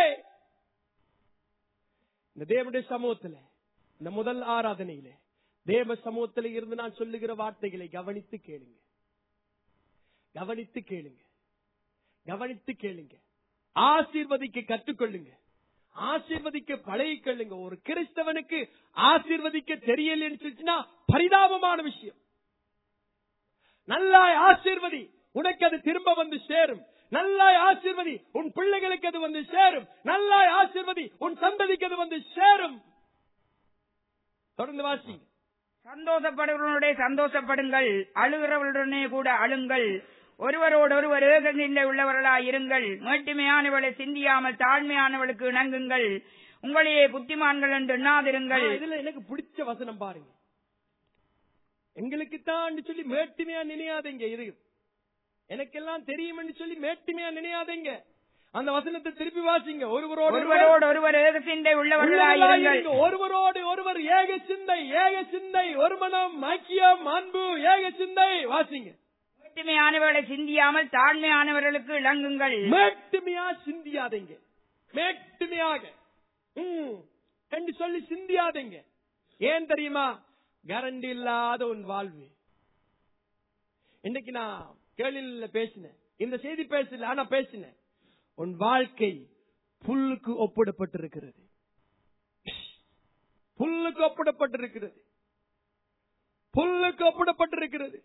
இந்த தேவனுடைய சமூகத்துல இந்த முதல் ஆராதனையிலே தேவ சமூகத்துல இருந்து நான் சொல்லுகிற வார்த்தைகளை கவனித்து கேளுங்க கவனித்து கேளுங்க கவனித்து கேளுங்க ஆசீர்வதிக்க கற்றுக்கொள்ளுங்க ஆசீர்வதிக்க பழகிக்கொள்ளுங்க ஒரு கிறிஸ்தவனுக்கு ஆசீர்வதிக்க தெரியலன்னு சொல்லிச்சுன்னா பரிதாபமான விஷயம் நல்லாய் ஆசீர்வதி உனக்கு அது திரும்ப வந்து சேரும் நல்லாய் ஆசீர்வதி உன் பிள்ளைகளுக்கு அது வந்து சேரும் நல்லாய் ஆசீர்வதி உன் சந்ததிக்கு அது வந்து சேரும் தொடர்ந்து வாசிங்க சந்தோஷப்படுகிறவனுடைய சந்தோஷப்படுங்கள் அழுகிறவர்களுடனே கூட அழுங்கள் ஒருவரோடு ஒருவர் ஏகநிலை உள்ளவர்களாய் இருங்கள் மேட்டுமையானவளை சிந்தியாமல் தாழ்மையானவளுக்கு இணங்குங்கள் உங்களையே புத்திமான்கள் என்று எண்ணாதிருங்கள் ஆ, இதுல எனக்கு பிடிச்ச வசனம் பாருங்க எங்களுக்கு தான் சொல்லி மேட்டுமையா நினையாதீங்க இது எனக்கெல்லாம் தெரியும் என்று சொல்லி மேட்டுமையா நினையாதீங்க அந்த வசனத்தை திருப்பி வாசிங்க ஒருவரோடு ஒருவர் ஒருவரோடு ஒருவர் ஏக சிந்தை உள்ளவர்களாய் உள்ளவர்களாய் இருங்கள் இருங்க. ஒருவரோடு ஒருவர் ஏக சிந்தை ஏக சிந்தை ஒரு மனம் ஐக்கியம் அன்பு ஏக சிந்தை வாசிங்க மேட்டுமையானவர்களை சிந்தியாமல் தாழ்மையானவர்களுக்கு இணங்குங்கள் மேட்டுமையா சிந்தியாதீங்க மேட்டுமையாக ம், என்று சொல்லி சிந்தியாதீங்க ஏன் தெரியுமா கரண்ட் இல்லாத உன் வாழ்வு இன்னைக்கு நான் கேள்வியில பேசினேன் இந்த செய்தி பேசல ஆனா பேசினேன் உன் வாழ்க்கை புல்லுக்கு ஒப்பிடப்பட்டிருக்கிறது புல்லுக்கு ஒப்பிடப்பட்டிருக்கிறது புல்லுக்கு ஒப்பிடப்பட்டிருக்கிறது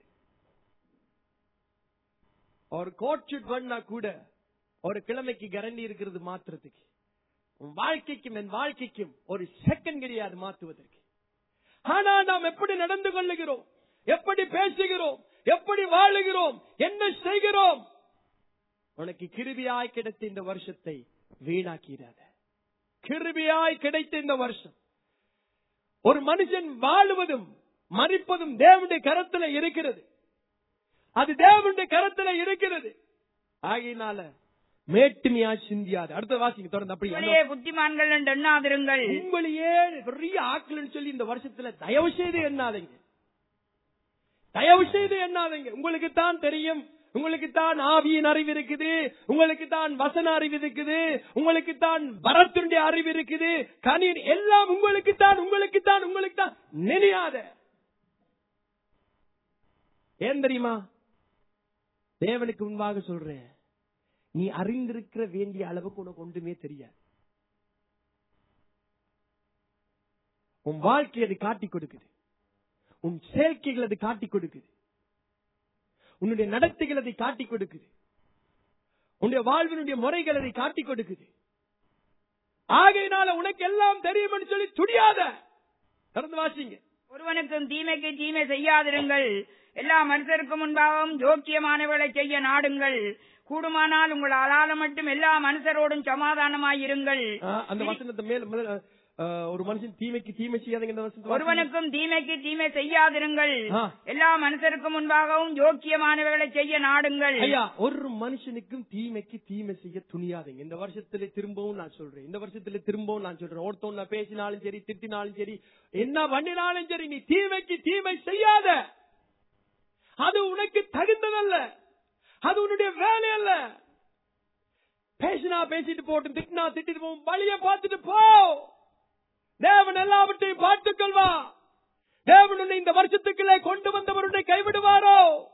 ஒரு கோட் ஷூட் பண்ணா கூட ஒரு கிழமைக்கு கரண்டி இருக்கிறது மாத்துறதுக்கு உன் வாழ்க்கைக்கும் என் வாழ்க்கைக்கும் ஒரு செகண்ட் கிடையாது மாத்துவதற்கு ஆனா நாம் எப்படி நடந்து கொள்ளுகிறோம் எப்படி பேசுகிறோம் எப்படி வாழுகிறோம் என்ன செய்கிறோம் உனக்கு கிருபியாய் கிடைத்த இந்த வருஷத்தை வீணாக்கிறாத கிருபியாய் கிடைத்த இந்த வருஷம் ஒரு மனுஷன் வாழுவதும் மறிப்பதும் தேவனுடைய கரத்துல இருக்கிறது அது தேவனுடைய கரத்துல இருக்கிறது ஆகையினால மேட்டுமையா சிந்தியாது அடுத்த வாசிங்க தொடர்ந்து அப்படி உங்களையே புத்திமான்கள் என்று எண்ணாதிருங்கள் உங்களையே பெரிய ஆக்கலன்னு சொல்லி இந்த வருஷத்துல தயவு செய்து எண்ணாதீங்க தயவு செய்து எண்ணாதீங்க உங்களுக்கு தான் தெரியும் உங்களுக்கு தான் ஆவியின் அறிவு இருக்குது உங்களுக்கு தான் வசன அறிவு இருக்குது உங்களுக்கு தான் வரத்தினுடைய அறிவு இருக்குது கனி எல்லாம் உங்களுக்கு தான் உங்களுக்கு தான் உங்களுக்கு தான் நினையாத ஏன் தெரியுமா தேவனுக்கு முன்பாக சொல்றேன் நீ அறிந்திருக்கிற வேண்டிய அளவுக்கு உனக்கு ஒன்றுமே தெரியாது உன் வாழ்க்கை அது காட்டி கொடுக்குது உன் செயற்கைகள் அது காட்டி கொடுக்குது உன்னுடைய நடத்தைகள் அதை காட்டி கொடுக்குது உன்னுடைய வாழ்வினுடைய முறைகள் அதை காட்டி கொடுக்குது ஆகையினால உனக்கு எல்லாம் தெரியும் சொல்லி துடியாத திறந்து வாசிங்க ஒருவனுக்கும் தீமைக்கு தீமை செய்யாதிருங்கள் எல்லா மனுஷருக்கும் முன்பாகவும் ஜோக்கியமானவர்களை செய்ய நாடுங்கள் கூடுமானால் உங்கள் அலால மட்டும் எல்லா மனுஷரோடும் சமாதானமாயிருங்கள் ஆ, அந்த வசனத்தை மேல முதல்ல, ஆ, ஒரு மனுஷன் தீமைக்கு தீமை செய்யாதீங்க இந்த வசனத்தை வாசிங்க. ஒருவனுக்கும் தீமைக்கு தீமை செய்யாதிருங்கள் ஆ. எல்லா மனுஷருக்கும் முன்பாகவும் ஜோக்கியமானவர்களை செய்ய நாடுங்கள் ஐயா ஒரு மனுஷனுக்கும் தீமைக்கு தீமை செய்ய துணியாதீங்க இந்த வருஷத்துல திரும்பவும் நான் சொல்றேன் இந்த வருஷத்துல திரும்பவும் நான் சொல்றேன் ஒருத்தவன் நான் பேசினாலும் சரி திட்டினாலும் சரி என்ன பண்ணினாலும் சரி நீ தீமைக்கு தீமை செய்யாத அது உனக்கு தகுந்ததல்ல அது உன்னுடைய வேலை அல்ல பேசினா பேசிட்டு போட்டு திட்டினா திட்டிட்டு போ வழிய பார்த்துட்டு போ தேவன் எல்லாவற்றையும் பார்த்துக் கொள்வா தேவன் உன்னை இந்த வருஷத்துக்குள்ளே கொண்டு வந்தவருடைய கைவிடுவாரோ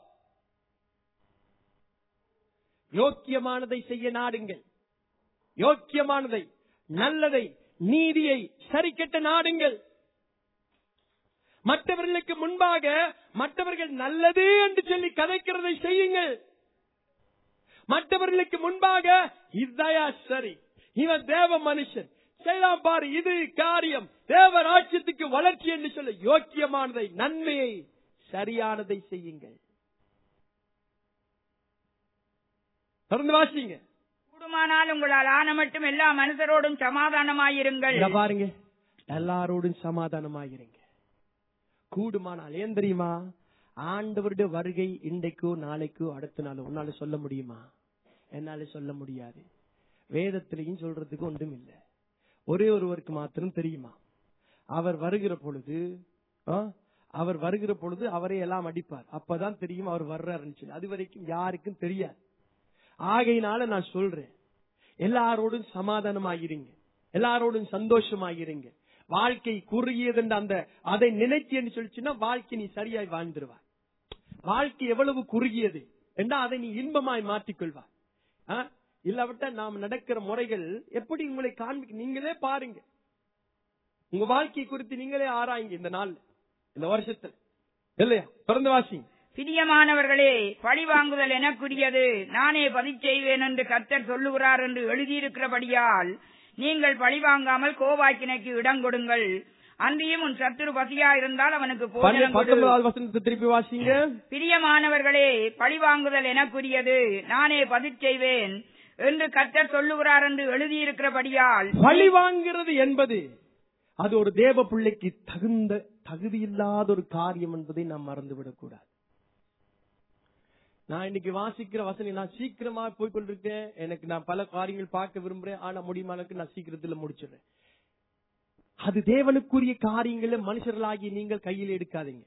யோக்கியமானதை செய்ய நாடுங்கள் யோக்கியமானதை நல்லதை நீதியை சரிக்கட்ட நாடுங்கள் மற்றவர்களுக்கு முன்பாக மற்றவர்கள் நல்லது என்று சொல்லி கதைக்கிறதை செய்யுங்கள் மற்றவர்களுக்கு முன்பாக இதையா சரி இவன் தேவ மனுஷன் செய்யலாம் பாரு இது காரியம் தேவ ராட்சியத்துக்கு வளர்ச்சி என்று சொல்ல யோக்கியமானதை நன்மையை சரியானதை செய்யுங்கள் தொடர்ந்து வாசிங்க கூடுமானால் உங்களால் ஆன மட்டும் எல்லா மனுஷரோடும் சமாதானமாயிருங்கள் இத பாருங்க எல்லாரோடும் சமாதானமாயிருங்க கூடுமானால் ஏன் தெரியுமா ஆண்டவருடைய வருகை இன்றைக்கோ நாளைக்கோ அடுத்த நாள் உன்னால சொல்ல முடியுமா என்னால சொல்ல முடியாது வேதத்திலையும் சொல்றதுக்கு ஒன்றும் இல்லை ஒரே ஒருவருக்கு மாத்திரம் தெரியுமா அவர் வருகிற பொழுது ஆ, அவர் வருகிற பொழுது அவரை எல்லாம் அடிப்பார் அப்பதான் தெரியும் அவர் வர்றாருன்னு சொல்லி அது வரைக்கும் யாருக்கும் தெரியாது ஆகையினால நான் சொல்றேன் எல்லாரோடும் சமாதானமாயிருங்க எல்லாரோடும் சந்தோஷமாயிருங்க வாழ்க்கை குறுகியதுன்ற அந்த அதை நினைச்சு என்று சொல்லிச்சுன்னா வாழ்க்கை நீ சரியாய் வாழ்ந்துருவாய் வாழ்க்கை எவ்வளவு குறுகியது என்றா அதை நீ இன்பமாய் மாற்றிக்கொள்வாய் ஆ? இல்லாவிட்டா நாம் நடக்கிற முறைகள் எப்படி உங்களை காண்பிக்க நீங்களே பாருங்க உங்க வாழ்க்கை குறித்து நீங்களே ஆராயுங்க இந்த நாள்ல இந்த வருஷத்துல இல்லையா பிறந்த வாசிங்க பிரியமானவர்களே பழி வாங்குதல் எனக்குரியது நானே பதிச் செய்வேன் என்று கர்த்தர் சொல்லுகிறார் என்று எழுதியிருக்கிறபடியால் நீங்கள் பழி வாங்காமல் கோவாக்கினைக்கு இடம் கொடுங்கள் அன்றியும் உன் சத்துரு பசியா இருந்தால் அவனுக்கு போஜனம் கொடு. பத்தொன்பதாவது வசனத்தை திருப்பி வாசிங்க பிரியமானவர்களே பழி வாங்குதல் எனக்குரியது நானே பதிச் செய்வேன் என்று கர்த்தர் சொல்லுகிறார் என்று எழுதியிருக்கிறபடியால் பழி வாங்கிறது என்பது அது ஒரு தேவ பிள்ளைக்கு தகுந்த தகுதி இல்லாத ஒரு காரியம் என்பதை நாம் மறந்துவிடக் கூடாது நான் இன்னைக்கு வாசிக்கிற வசனி நான் சீக்கிரமா போய் கொண்டிருக்கேன் எனக்கு நான் பல காரியங்கள் பார்க்க விரும்புறேன் ஆனா முடியுமானக்கு நான் சீக்கிரத்துல முடிச்சிடுறேன் அது தேவனுக்குரிய காரியங்களை மனுஷர்களாகி நீங்கள் கையில் எடுக்காதீங்க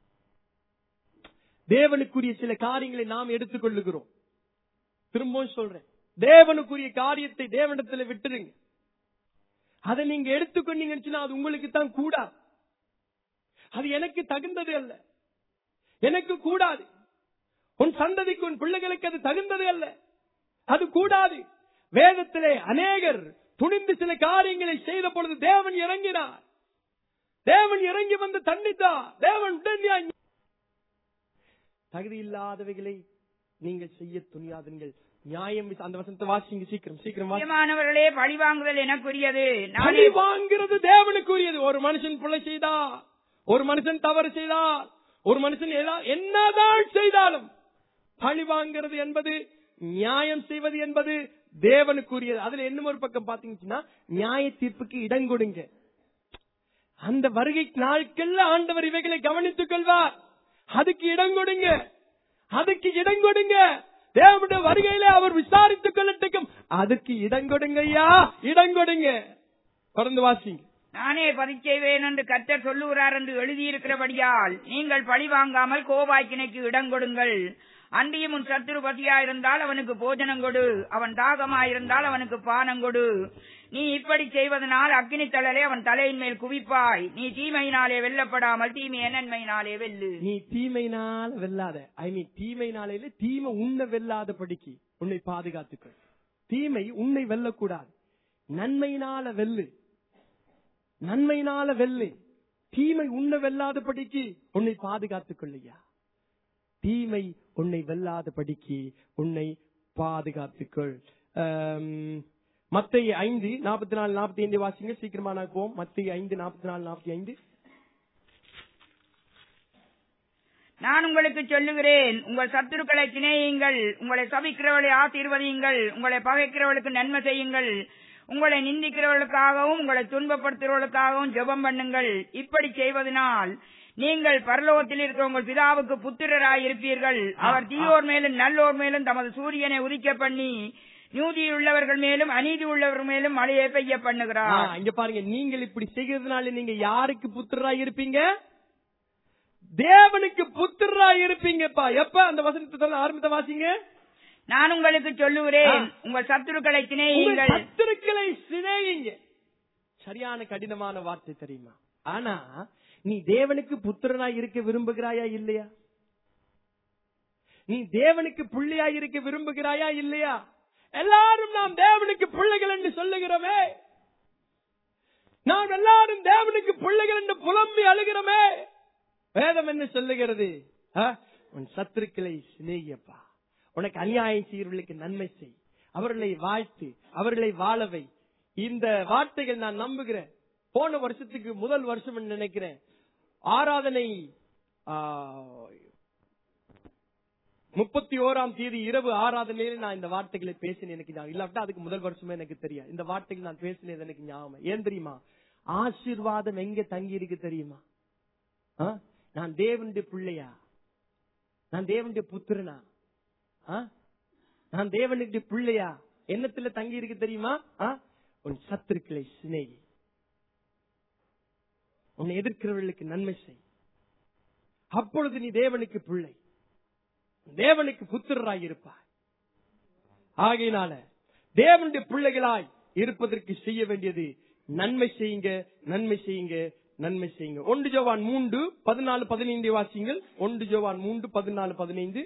தேவனுக்குரிய சில காரியங்களை நாம் எடுத்துக்கொள்ளுகிறோம் திரும்பவும் சொல்றேன் தேவனுக்குரிய காரியத்தை தேவனிடத்துல விட்டுருங்க அதை நீங்க எடுத்துக்கொண்டீங்கன்னு அது உங்களுக்கு தான் கூடாது அது எனக்கு தகுந்தது அல்ல எனக்கு கூடாது உன் சந்ததிக்கு உன் பிள்ளைகளுக்கு அது தகுந்தது அல்ல அது கூடாது வேதத்திலே அநேகர் துணிந்து சில காரியங்களை செய்த பொழுது தேவன் இறங்கினார் தேவன் இறங்கி வந்து தண்டித்தார் தேவன் உடனடியாய் தகுதி இல்லாதவைகளை நீங்கள் செய்ய துணியாதுங்கள் நியாயம் விசா- அந்த வசனத்தை வாசிங்க சீக்கிரம் சீக்கிரம் வாசி பிரியமானவர்களே பழி வாங்குதல் எனக்குரியது நானே பழி வாங்கிறது தேவனுக்குரியது ஒரு மனுஷன் பிள்ளை செய்தா ஒரு மனுஷன் தவறு செய்தால் ஒரு மனுஷன் எல்லா- என்னதான் செய்தாலும் பழி வாங்கிறது என்பது நியாயம் செய்வது என்பது தேவனுக்குரியது அதுல இன்னும் ஒரு பக்கம் பாத்தீங்கன்னா நியாய தீர்ப்புக்கு இடம் கொடுங்க அந்த வருகை நாட்கள்ல ஆண்டவர் இவைகளை கவனித்துக் கொள்வார் அதுக்கு இடம் கொடுங்க அதுக்கு இடம் கொடுங்க தேவனுடைய வருகையில அவர் விசாரித்துக் கொள்ளட்டுக்கும் அதுக்கு இடம் கொடுங்க ஐயா இடம் கொடுங்க தொடர்ந்து வாசிங்க நானே பதிச்செய்வேன் என்று கர்த்தர் சொல்லுகிறார் என்று எழுதியிருக்கிறபடியால் நீங்கள் பழி வாங்காமல் கோபாக்கினைக்கு இடம் கொடுங்கள் அன்றியும் உன் சத்துரு பசியாயிருந்தால் அவனுக்கு போஜனம் கொடு அவன் தாகமாயிருந்தால் அவனுக்கு பானம் கொடு நீ இப்படி செய்வதனால் அக்கினி தளரை அவன் தலையின் மேல் குவிப்பாய் நீ தீமையினாலே வெல்லப்படாமல் தீமையை நன்மையினாலே வெல்லு நீ தீமையினால வெல்லாத ஐ மீன் தீமையினாலே இல்ல, தீமை உன்னை வெல்லாத படிக்கு உன்னை பாதுகாத்துக்கள் தீமை உன்னை வெல்லக்கூடாது நன்மையினால வெல்லு நன்மையினால வெல்லு தீமை உன்னை வெல்லாத படிக்கு உன்னை பாதுகாத்துக் கொள்ளையா தீமை உன்னை வெல்லாத படிக்கு உன்னை பாதுகாத்துக்கொள் மத்திய ஐந்து நாற்பத்தி நாலு நாற்பத்தி ஐந்து வாசிங்க சீக்கிரமா நான் போவோம் மத்திய ஐந்து நாற்பத்தி நாலு நாற்பத்தி ஐந்து நான் உங்களுக்கு சொல்லுகிறேன் உங்கள் சத்துருக்களை சிநேகியுங்கள் உங்களை சபிக்கிறவர்களை ஆசீர்வதியுங்கள் உங்களை பகைக்கிறவர்களுக்கு நன்மை செய்யுங்கள் உங்களை நிந்திக்கிறவர்களுக்காகவும் உங்களை துன்பப்படுத்துகிறவர்களுக்காகவும் ஜெபம் பண்ணுங்கள் இப்படி செய்வதனால் நீங்கள் பரலோகத்தில் இருக்கிற உங்கள் பிதாவுக்கு புத்திரராய் இருப்பீர்கள் அவர் தீயோர் மேலும் நல்லோர் மேலும் தமது சூரியனை உதிக்க பண்ணி நீதி உள்ளவர்கள் மேலும் அநீதி உள்ளவர்கள் மேலும் மழையை பெய்ய ஆ, பண்ணுகிறார் இங்க பாருங்க நீங்கள் இப்படி செய்கிறதுனால நீங்க யாருக்கு புத்திரராய் இருப்பீங்க தேவனுக்கு புத்திரராய் இருப்பீங்கப்பா எப்ப அந்த வசனத்தை சொல்ல ஆரம்பித்த வாசிங்க நான் உங்களுக்கு சொல்லுகிறேன் ஆ. உங்கள் சத்துருக்களை உங்கள் சிநேகியுங்கள் சத்துருக்களை சிநேகிங்க சரியான கடினமான வார்த்தை தெரியுமா ஆனா நீ தேவனுக்கு புத்திரனாய் இருக்க விரும்புகிறாயா இல்லையா நீ தேவனுக்கு புள்ளியாய் இருக்க விரும்புகிறாயா இல்லையா எல்லாரும் நாம் தேவனுக்கு பிள்ளைகள் என்று சொல்லுகிறோமே நாம் எல்லாரும் தேவனுக்கு பிள்ளைகள் என்று புலம்பி அழுகிறோமே வேதம் என்ன சொல்லுகிறது ஆ? உன் சத்துருக்களை சிநேகியப்பா உனக்கு அநியாயம் செய்கிறவர்களுக்கு நன்மை செய் அவர்களை வாழ்த்து அவர்களை வாழவை இந்த வார்த்தைகள் நான் நம்புகிறேன் போன வருஷத்துக்கு முதல் வருஷம் என்று நினைக்கிறேன் ஆராதனை ஆ, முப்பத்தி ஓராம் தேதி இரவு ஆராதனையில் நான் இந்த வார்த்தைகளை பேசினேன் எனக்கு ஞாபகம். இல்லாவிட்டா அதுக்கு முதல் வருஷமே எனக்கு தெரியும் இந்த வார்த்தைகள் நான் பேசினது எனக்கு ஞாபகம் ஏன் தெரியுமா ஆசீர்வாதம் எங்க தங்கி இருக்கு தெரியுமா ஆ? நான் தேவனுடைய பிள்ளையா நான் தேவனுடைய புத்திரனா ஆ? நான் தேவனுடைய பிள்ளையா என்னத்துல தங்கி இருக்கு தெரியுமா ஆ? உன் சத்துருக்களை சிநேகி உன்னை எதிர்க்கிறவர்களுக்கு நன்மை செய் அப்பொழுது நீ தேவனுக்கு பிள்ளை தேவனுக்கு புத்திரராய் இருப்பாய் ஆகையினால தேவனுடைய பிள்ளைகளாய் இருப்பதற்கு செய்ய வேண்டியது நன்மை செய்யுங்க நன்மை செய்யுங்க நன்மை செய்யுங்க ஒன்று ஜோவான் மூன்று பதினாலு பதினைந்து வாசிங்கள் ஒன்று ஜோவான் மூன்று பதினாலு பதினைந்து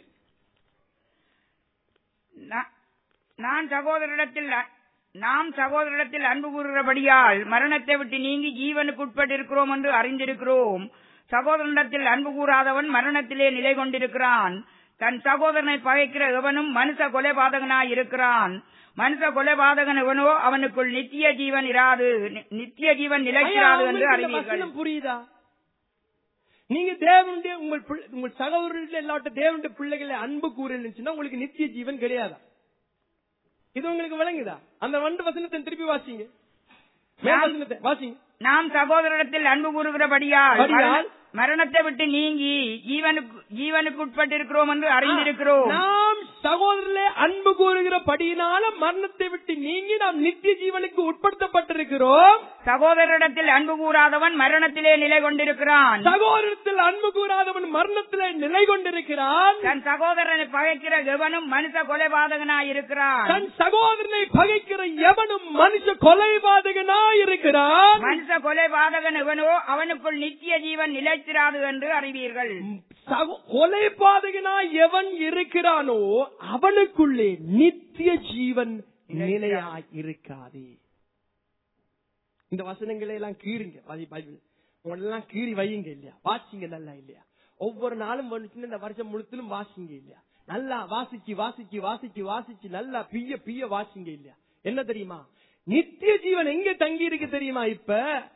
நா- நான் சகோதரிடத்தில் அ- நாம் சகோதரிடத்தில் அன்பு கூறுகிறபடியால் மரணத்தை விட்டு நீங்கி ஜீவனுக்கு உட்பட்டிருக்கிறோம் என்று அறிந்திருக்கிறோம் சகோதரனிடத்தில் அன்பு கூறாதவன் மரணத்திலே நிலை கொண்டிருக்கிறான் தன் சகோதரனை பகைக்கிற எவனும் மனுஷ கொலைபாதகனாய் இருக்கிறான் மனுஷ கொலைபாதகன் எவனோ அவனுக்குள் நித்திய ஜீவன் இராது நி- நித்திய ஜீவன் ஐயா, நிலைக்கிறாது என்று உங்களுக்கு இந்த அறிவீர்கள் வசனம் புரியுதா நீங்க தேவனுடைய உங்கள் பிள்ளை- உங்கள் சகோதரர்கள் எல்லாட்ட தேவனுடைய பிள்ளைகளை அன்பு கூறலுச்சுன்னா உங்களுக்கு நித்திய ஜீவன் கிடையாதா இது உங்களுக்கு விளங்குதா அந்த ரெண்டு வசனத்தை திருப்பி வாசிங்க மேல் வசனத்தை வாசிங்க நாம் சகோதரத்தில் அன்பு கூறுகிறபடியால் படியால் மரண- மரணத்தை விட்டு நீங்கி ஜீவனுக்கு ஜீவனுக்கு உட்பட்டிருக்கிறோம் என்று அறிந்திருக்கிறோம் நாம் சகோதரர்களே அன்பு கூறுகிறபடியினால மரணத்தை விட்டு நீங்கி நாம் நித்திய ஜீவனுக்கு உட்படுத்தப்பட்டிருக்கிறோம் சகோதரரிடத்தில் அன்பு கூறாதவன் மரணத்திலே நிலை கொண்டிருக்கிறான் சகோதரத்தில் அன்பு கூறாதவன் மரணத்திலே நிலை கொண்டிருக்கிறான் தன் சகோதரனை பகைக்கிற எவனும் மனுஷ கொலைபாதகனாய் இருக்கிறான் தன் சகோதரனை பகைக்கிற எவனும் மனுஷ கொலைபாதகனாய் இருக்கிறான் மனுஷ கொலைபாதகன் எவனோ அவனுக்குள் நித்திய ஜீவன் நிலைத்திராது என்று அறிவீர்கள் சகோ- கொலைபாதகனாய் எவன் இருக்கிறானோ அவனுக்குள்ளே நித்திய ஜீவன் நிலையாய் இருக்காதே இந்த வசனங்களை எல்லாம் கீறுங்க பை- பைபிள் உங்களெல்லாம் கீறி வையுங்க இல்லையா வாசிங்க நல்லா இல்லையா ஒவ்வொரு நாளும் வந்துச்சுன்னு இந்த வருஷம் முழுத்திலும் வாசிங்க இல்லையா நல்லா வாசிச்சு வாசிச்சு வாசிச்சு வாசிச்சு நல்லா பிய பிய வாசிங்க இல்லையா என்ன தெரியுமா நித்திய ஜீவன் எங்க தங்கி இருக்கு தெரியுமா இப்ப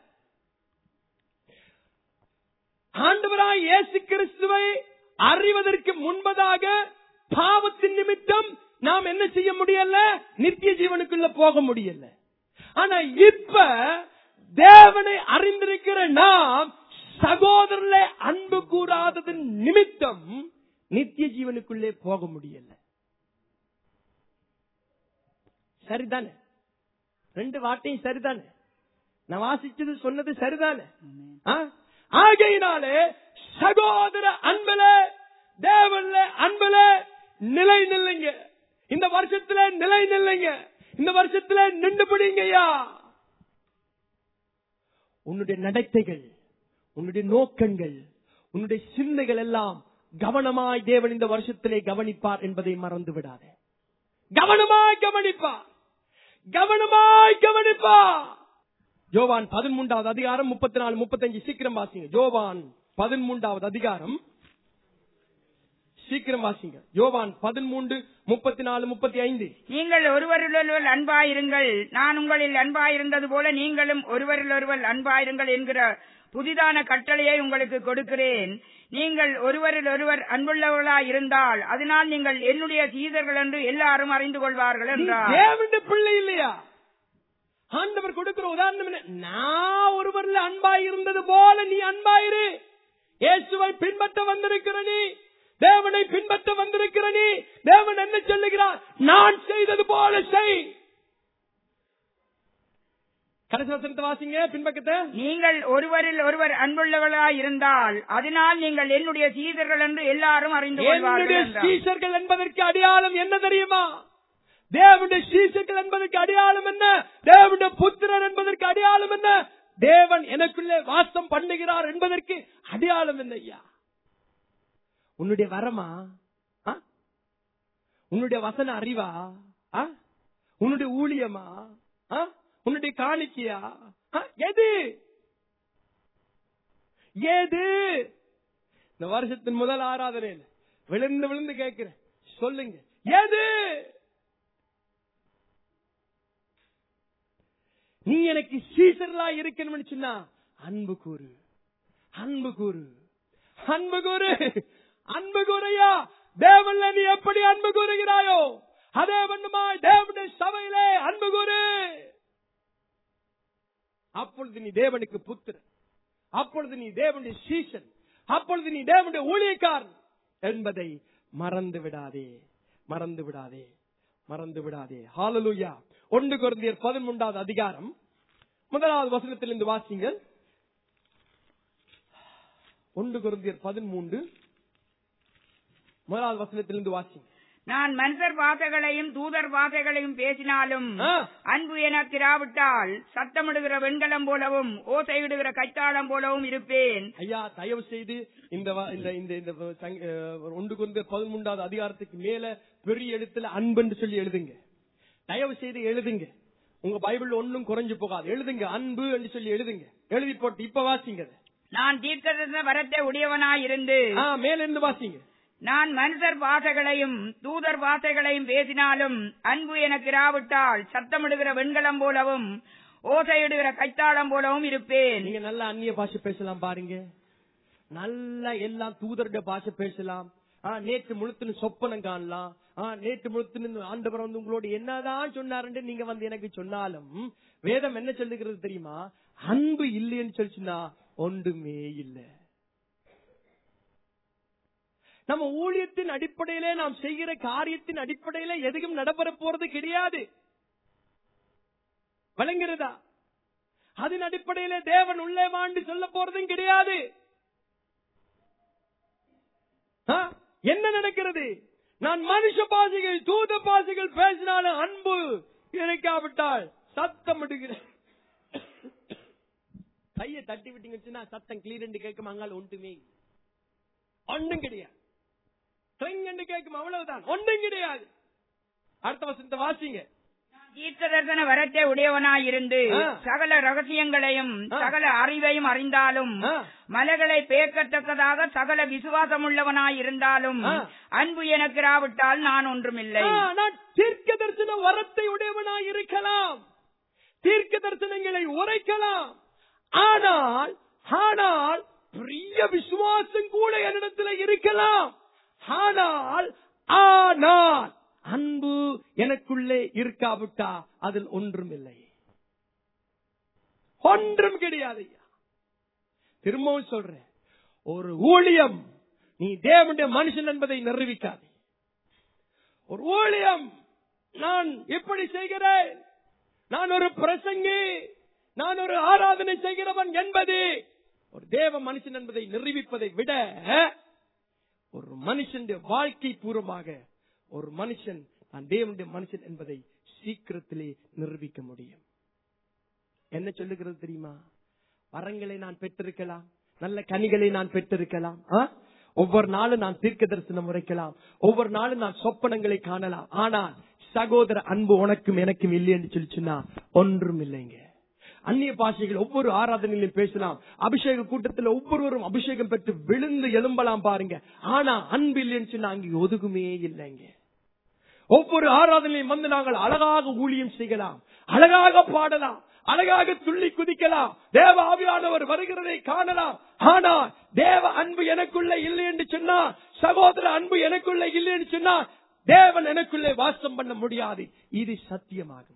ஆண்டவராய் இயேசு கிறிஸ்துவை அறிவதற்கு முன்பதாக பாவத்தின் நிமித்தம் நாம் என்ன செய்ய முடியல நித்திய ஜீவனுக்குள்ள போக முடியல ஆனா இப்ப தேவனை அறிந்திருக்கிற நாம் சகோதரர்களை அன்பு கூறாததன் நிமித்தம் நித்திய ஜீவனுக்குள்ளே போக முடியல சரிதானே ரெண்டு வார்த்தையும் சரிதானே நான் வாசிச்சது சொன்னது சரிதானே ஆ? ஆகையினாலே சகோதர அன்பல தேவன்ல அன்பல நிலை நில்லுங்க இந்த வருஷத்துல நிலை நில்லுங்க இந்த வருஷத்துல நின்று பிடிங்கய்யா உன்னுடைய நடத்தைகள் உன்னுடைய நோக்கங்கள் உன்னுடைய சிந்தைகள் எல்லாம் கவனமாய் தேவன் இந்த வருஷத்திலே கவனிப்பார் என்பதை மறந்து விடாதே கவனமாய் கவனிப்பார் கவனமாய் கவனிப்பார் ஜோவான் பதிமூன்றாவது அதிகாரம் முப்பத்தி நாலு முப்பத்தஞ்சு சீக்கிரம் வாசிங்க ஜோவான் பதிமூன்றாவது அதிகாரம் சீக்கிரம் வாசிங்க யோவான் பதிமூன்று முப்பத்தி நாலு முப்பத்தி ஐந்து நீங்கள் ஒருவரிலொருவர் அன்பாயிருங்கள் நான் உங்களில் அன்பாயிருந்தது போல நீங்களும் ஒருவரிலொருவர் அன்பாயிருங்கள் என்கிற புதிதான கட்டளையை உங்களுக்கு கொடுக்கிறேன் நீங்கள் ஒருவரில் ஒருவர் அன்புள்ளவர்களாய் இருந்தால் அதனால் நீங்கள் என்னுடைய சீதர்கள் என்று எல்லாரும் அறிந்து கொள்வார்கள் என்றார் தேவனுடைய பிள்ளை இல்லையா ஆண்டவர் கொடுக்கிற உதாரணம் என்ன நான் ஒருவர்ல அன்பாய் இருந்தது போல நீ அன்பாயிரு இயேசுவை பின்பற்ற வந்திருக்கிற நீ தேவனை பின்பற்ற வந்திருக்கிற நீ தேவன் என்ன சொல்லுகிறார் நான் செய்தது போல செய் கடைசி வசனத்தை வாசிங்க பின்பக்கத்தை நீங்கள் ஒருவரில் ஒருவர் அன்புள்ளவர்களாய் இருந்தால் அதனால் நீங்கள் என்னுடைய சீதர்கள் என்று எல்லாரும் அறிந்து கொள்வார்கள் என்னுடைய என்றார். சீசர்கள் என்பதற்கு அடையாளம் என்ன தெரியுமா தேவனுடைய சீசர்கள் என்பதற்கு அடையாளம் என்ன தேவனுடைய புத்திரர் என்பதற்கு அடையாளம் என்ன தேவன் எனக்குள்ளே வாசம் பண்ணுகிறார் என்பதற்கு அடையாளம் என்ன ஐயா உன்னுடைய வரமா ஆ? உன்னுடைய வசன அறிவா ஆ? உன்னுடைய ஊழியமா ஆ? உன்னுடைய காணிக்கையா ஆ? எது எது இந்த வருஷத்தின் முதல் ஆராதனையில் விழுந்து விழுந்து கேட்கிறேன் சொல்லுங்க எது நீ எனக்கு சீசர்களா இருக்கணும்னு சொன்னா அன்பு கூறு அன்பு கூறு அன்பு கூறு அன்பு கூறையா தேவன்ல நீ எப்படி அன்பு கூறுகிறாயோ அதே வண்ணமா தேவனுடைய சபையிலே அன்பு கூறு அப்பொழுது நீ தேவனுக்கு புத்திரன் அப்பொழுது நீ தேவனுடைய சீசன் அப்பொழுது நீ தேவனுடைய ஊழியக்காரன் என்பதை மறந்து விடாதே மறந்து விடாதே மறந்து விடாதே ஹாலலூயா ஒன்று குருந்தியர் பதிமூன்றாவது அதிகாரம் முதலாவது வசனத்திலிருந்து வாசிங்கள் ஒன்று குருந்தியர் பதிமூன்று முதலாவது வசனத்திலிருந்து வாசிங்க நான் மனுஷர் வார்த்தைகளையும் தூதர் வார்த்தைகளையும் பேசினாலும் ஆ. அன்பு எனக்கு இராவிட்டால் சத்தமிடுகிற வெண்கலம் போலவும் ஓசையிடுகிற கைத்தாளம் போலவும் இருப்பேன் ஐயா தயவு செய்து இந்த வ- இந்த இந்த இந்த சங்க- அஹ், ஒன்று கொண்டு பதிமூன்றாவது அதிகாரத்துக்கு மேல பெரிய எழுத்துல அன்புன்னு சொல்லி எழுதுங்க தயவு செய்து எழுதுங்க உங்க பைபிள் ஒண்ணும் குறைஞ்சு போகாது எழுதுங்க அன்பு என்று சொல்லி எழுதுங்க எழுதி போட்டு இப்ப வாசிங்க அதை. நான் தீர்க்கதரிசன வரத்தை உடையவனாயிருந்து ஆ, மேல இருந்து வாசிங்க நான் மனுஷர் வாசைகளையும் தூதர் வாசைகளையும் பேசினாலும் அன்பு எனக்கு இராவிட்டால் சத்தமிடுகிற வெண்கலம் போலவும் ஓசையிடுகிற கைத்தாளம் போலவும் இருப்பேன் நீங்க நல்லா அந்நிய பாஷை பேசலாம் பாருங்க நல்லா எல்லாம் தூதருடைய பாஷை பேசலாம் ஆ, நேற்று முழுத்துன்னு சொப்பனம் காணலாம் ஆ, நேற்று முழுத்துன்னு ஆண்டவர் வந்து உங்களோட என்னதான் சொன்னாருன்னு நீங்க வந்து எனக்கு சொன்னாலும் வேதம் என்ன சொல்லுகிறது தெரியுமா அன்பு இல்லைன்னு சொல்லிச்சுன்னா ஒன்றுமே இல்லை நம்ம ஊழியத்தின் அடிப்படையிலே நாம் செய்கிற காரியத்தின் அடிப்படையில எதுவும் நடைபெற போறது கிடையாது வழங்குறதா அதன் அடிப்படையில தேவன் உள்ளே வாண்டு சொல்ல போறதும் கிடையாது ஆ? என்ன நடக்கிறது நான் மனுஷ பாஷைகள் தூத பாஷைகள் பேசினாலும் அன்பு இருக்காவிட்டால் சத்தம் இடுகிறேன் கையை தட்டி விட்டீங்கன்னா சத்தம் கிளீர் கேட்கும் அங்கால் ஒன்றுமே இல்லை. ஒன்றும் கிடையாது ட்ரெங் என்று கேட்கும் அவ்வளவுதான் ஒன்றும் கிடையாது அடுத்த வசனத்தை வாசிங்க தீர்க்க தரிசன வரத்தை உடையவனாயிருந்து ஆ. சகல ரகசியங்களையும் ஆ. சகல அறிவையும் அறிந்தாலும் ஆ. மலைகளை பேர்க்கத்தக்கதாக சகல விசுவாசம் உள்ளவனாய் இருந்தாலும் ஆ. அன்பு எனக்கு இராவிட்டால் நான் ஒன்றுமில்லை ஆ, நான் தீர்க்க தரிசன வரத்தை உடையவனாய் இருக்கலாம் தீர்க்க தரிசனங்களை உரைக்கலாம் ஆனால் ஆனால் பெரிய விசுவாசம் கூட என்னிடத்துல இருக்கலாம் ஆனால் ஆனால் அன்பு எனக்குள்ளே இருக்காவிட்டா அதில் ஒன்றும் இல்லை ஒன்றும் கிடையாது ஐயா திரும்பவும் சொல்றேன் ஒரு ஊழியம் நீ தேவனுடைய மனுஷன் என்பதை நிரூபிக்காதே ஒரு ஊழியம் நான் எப்படி செய்கிறேன் நான் ஒரு பிரசங்கி நான் ஒரு ஆராதனை செய்கிறவன் என்பது ஒரு தேவ மனுஷன் என்பதை நிரூபிப்பதை விட ஒரு மனுஷன் வாழ்க்கை பூர்வமாக ஒரு மனுஷன் நான் தேவனுடைய மனுஷன் என்பதை சீக்கிரத்திலே நிரூபிக்க முடியும் என்ன சொல்லுகிறது தெரியுமா வரங்களை நான் பெற்றிருக்கலாம் நல்ல கனிகளை நான் பெற்றிருக்கலாம் ஆ? ஒவ்வொரு நாளும் நான் தீர்க்க தரிசனம் உரைக்கலாம் ஒவ்வொரு நாளும் நான் சொப்பனங்களை காணலாம் ஆனால் சகோதர அன்பு உனக்கும் எனக்கும் இல்லை என்று சொல்லி சொன்னா ஒன்றும் இல்லைங்க அந்நிய பாஷைகள் ஒவ்வொரு ஆராதனையிலும் பேசலாம் அபிஷேக கூட்டத்தில் ஒவ்வொருவரும் அபிஷேகம் பெற்று விழுந்து எழும்பலாம் பாருங்க ஆனா அன்பு இல்லைன்னு சொன்னா அங்கே ஒதுக்குமே இல்லைங்க ஒவ்வொரு ஆராதனையும் வந்து நாங்கள் அழகாக ஊழியம் செய்யலாம் அழகாக பாடலாம் அழகாக துள்ளி குதிக்கலாம் தேவ ஆவியானவர் வருகிறதை காணலாம் ஆனால் தேவ அன்பு எனக்குள்ள இல்லை என்று சொன்னா சகோதர அன்பு எனக்குள்ள இல்லை என்று சொன்னா தேவன் எனக்குள்ளே வாசம் பண்ண முடியாது இது சத்தியமாகும்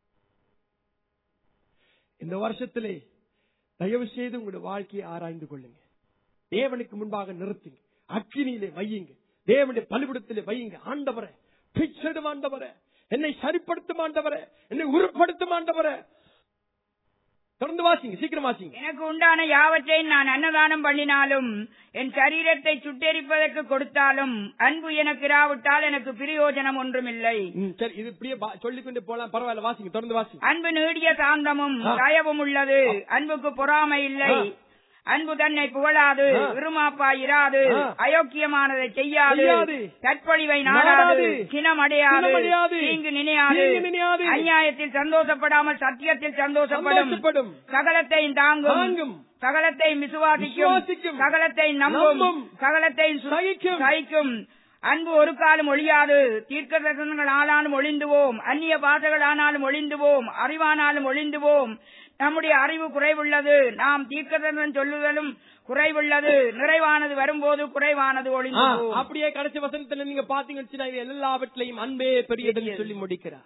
இந்த வருஷத்திலே தயவு செய்து உங்களுடைய வாழ்க்கையை ஆராய்ந்து கொள்ளுங்க தேவனுக்கு முன்பாக நிறுத்துங்க அக்கினியிலே வையுங்க தேவனுடைய பலிபிடத்திலே வையுங்க ஆண்டவரே பிச்சடும் ஆண்டவரே என்னை சரிப்படுத்தும் ஆண்டவரே என்னை உருப்படுத்தும் ஆண்டவரே தொடர்ந்து வாசிங்க சீக்கிரம் வாசிங்க எனக்கு உண்டான யாவற்றையும் நான் அன்னதானம் பண்ணினாலும் என் சரீரத்தை சுட்டெரிப்பதற்கு கொடுத்தாலும் அன்பு எனக்கு இராவிட்டால் எனக்கு பிரயோஜனம் ஒன்றுமில்லை ம், சரி இது இப்படியே பா- சொல்லிக்கொண்டு போலாம் பரவாயில்ல வாசிங்க தொடர்ந்து வாசிங்க அன்பு நீடிய சாந்தமும் ஆ. தயவும் உள்ளது அன்புக்கு பொறாமை இல்லை ஆ. அன்பு தன்னை புகழாது ஆ. விருமாப்பா இராது ஆ. அயோக்கியமானதை செய்யாது செய்யாது. தற்பொழிவை நாடாது. நாடாது சினமடையாது சினமடையாது. தீங்கு நினையாது தீங்கு நினையாது. அநியாயத்தில் சந்தோஷப்படாமல் சத்தியத்தில் சந்தோஷப்படும் சந்தோஷப்படும். சகலத்தையும் தாங்கும் தாங்கும். சகலத்தையும் விசுவாசிக்கும் விசுவாசிக்கும். சகலத்தையும் நம்பும் நம்பும். சகலத்தையும் சு- சகிக்கும். சகிக்கும் அன்பு ஒரு காலம் ஒழியாது தீர்க்க தரிசனங்கள் ஆனாலும் ஒளிந்துவோம் அந்நிய பாஷைகள் ஆனாலும் ஒளிந்துவோம் அறிவானாலும் ஒளிந்துவோம் நம்முடைய அறிவு குறைவுள்ளது நாம் தீர்க்க தரிசனம் சொல்லுதலும் குறைவுள்ளது நிறைவானது வரும்போது குறைவானது ஆ, ஒளிந்து போகும். அப்படியே கடைசி வசனத்துல நீங்க பாத்தீங்கன்னு சொன்னா, இது எல்லாவற்றிலையும் அன்பே பெரியதுன்னு சொல்லி முடிக்கிறார்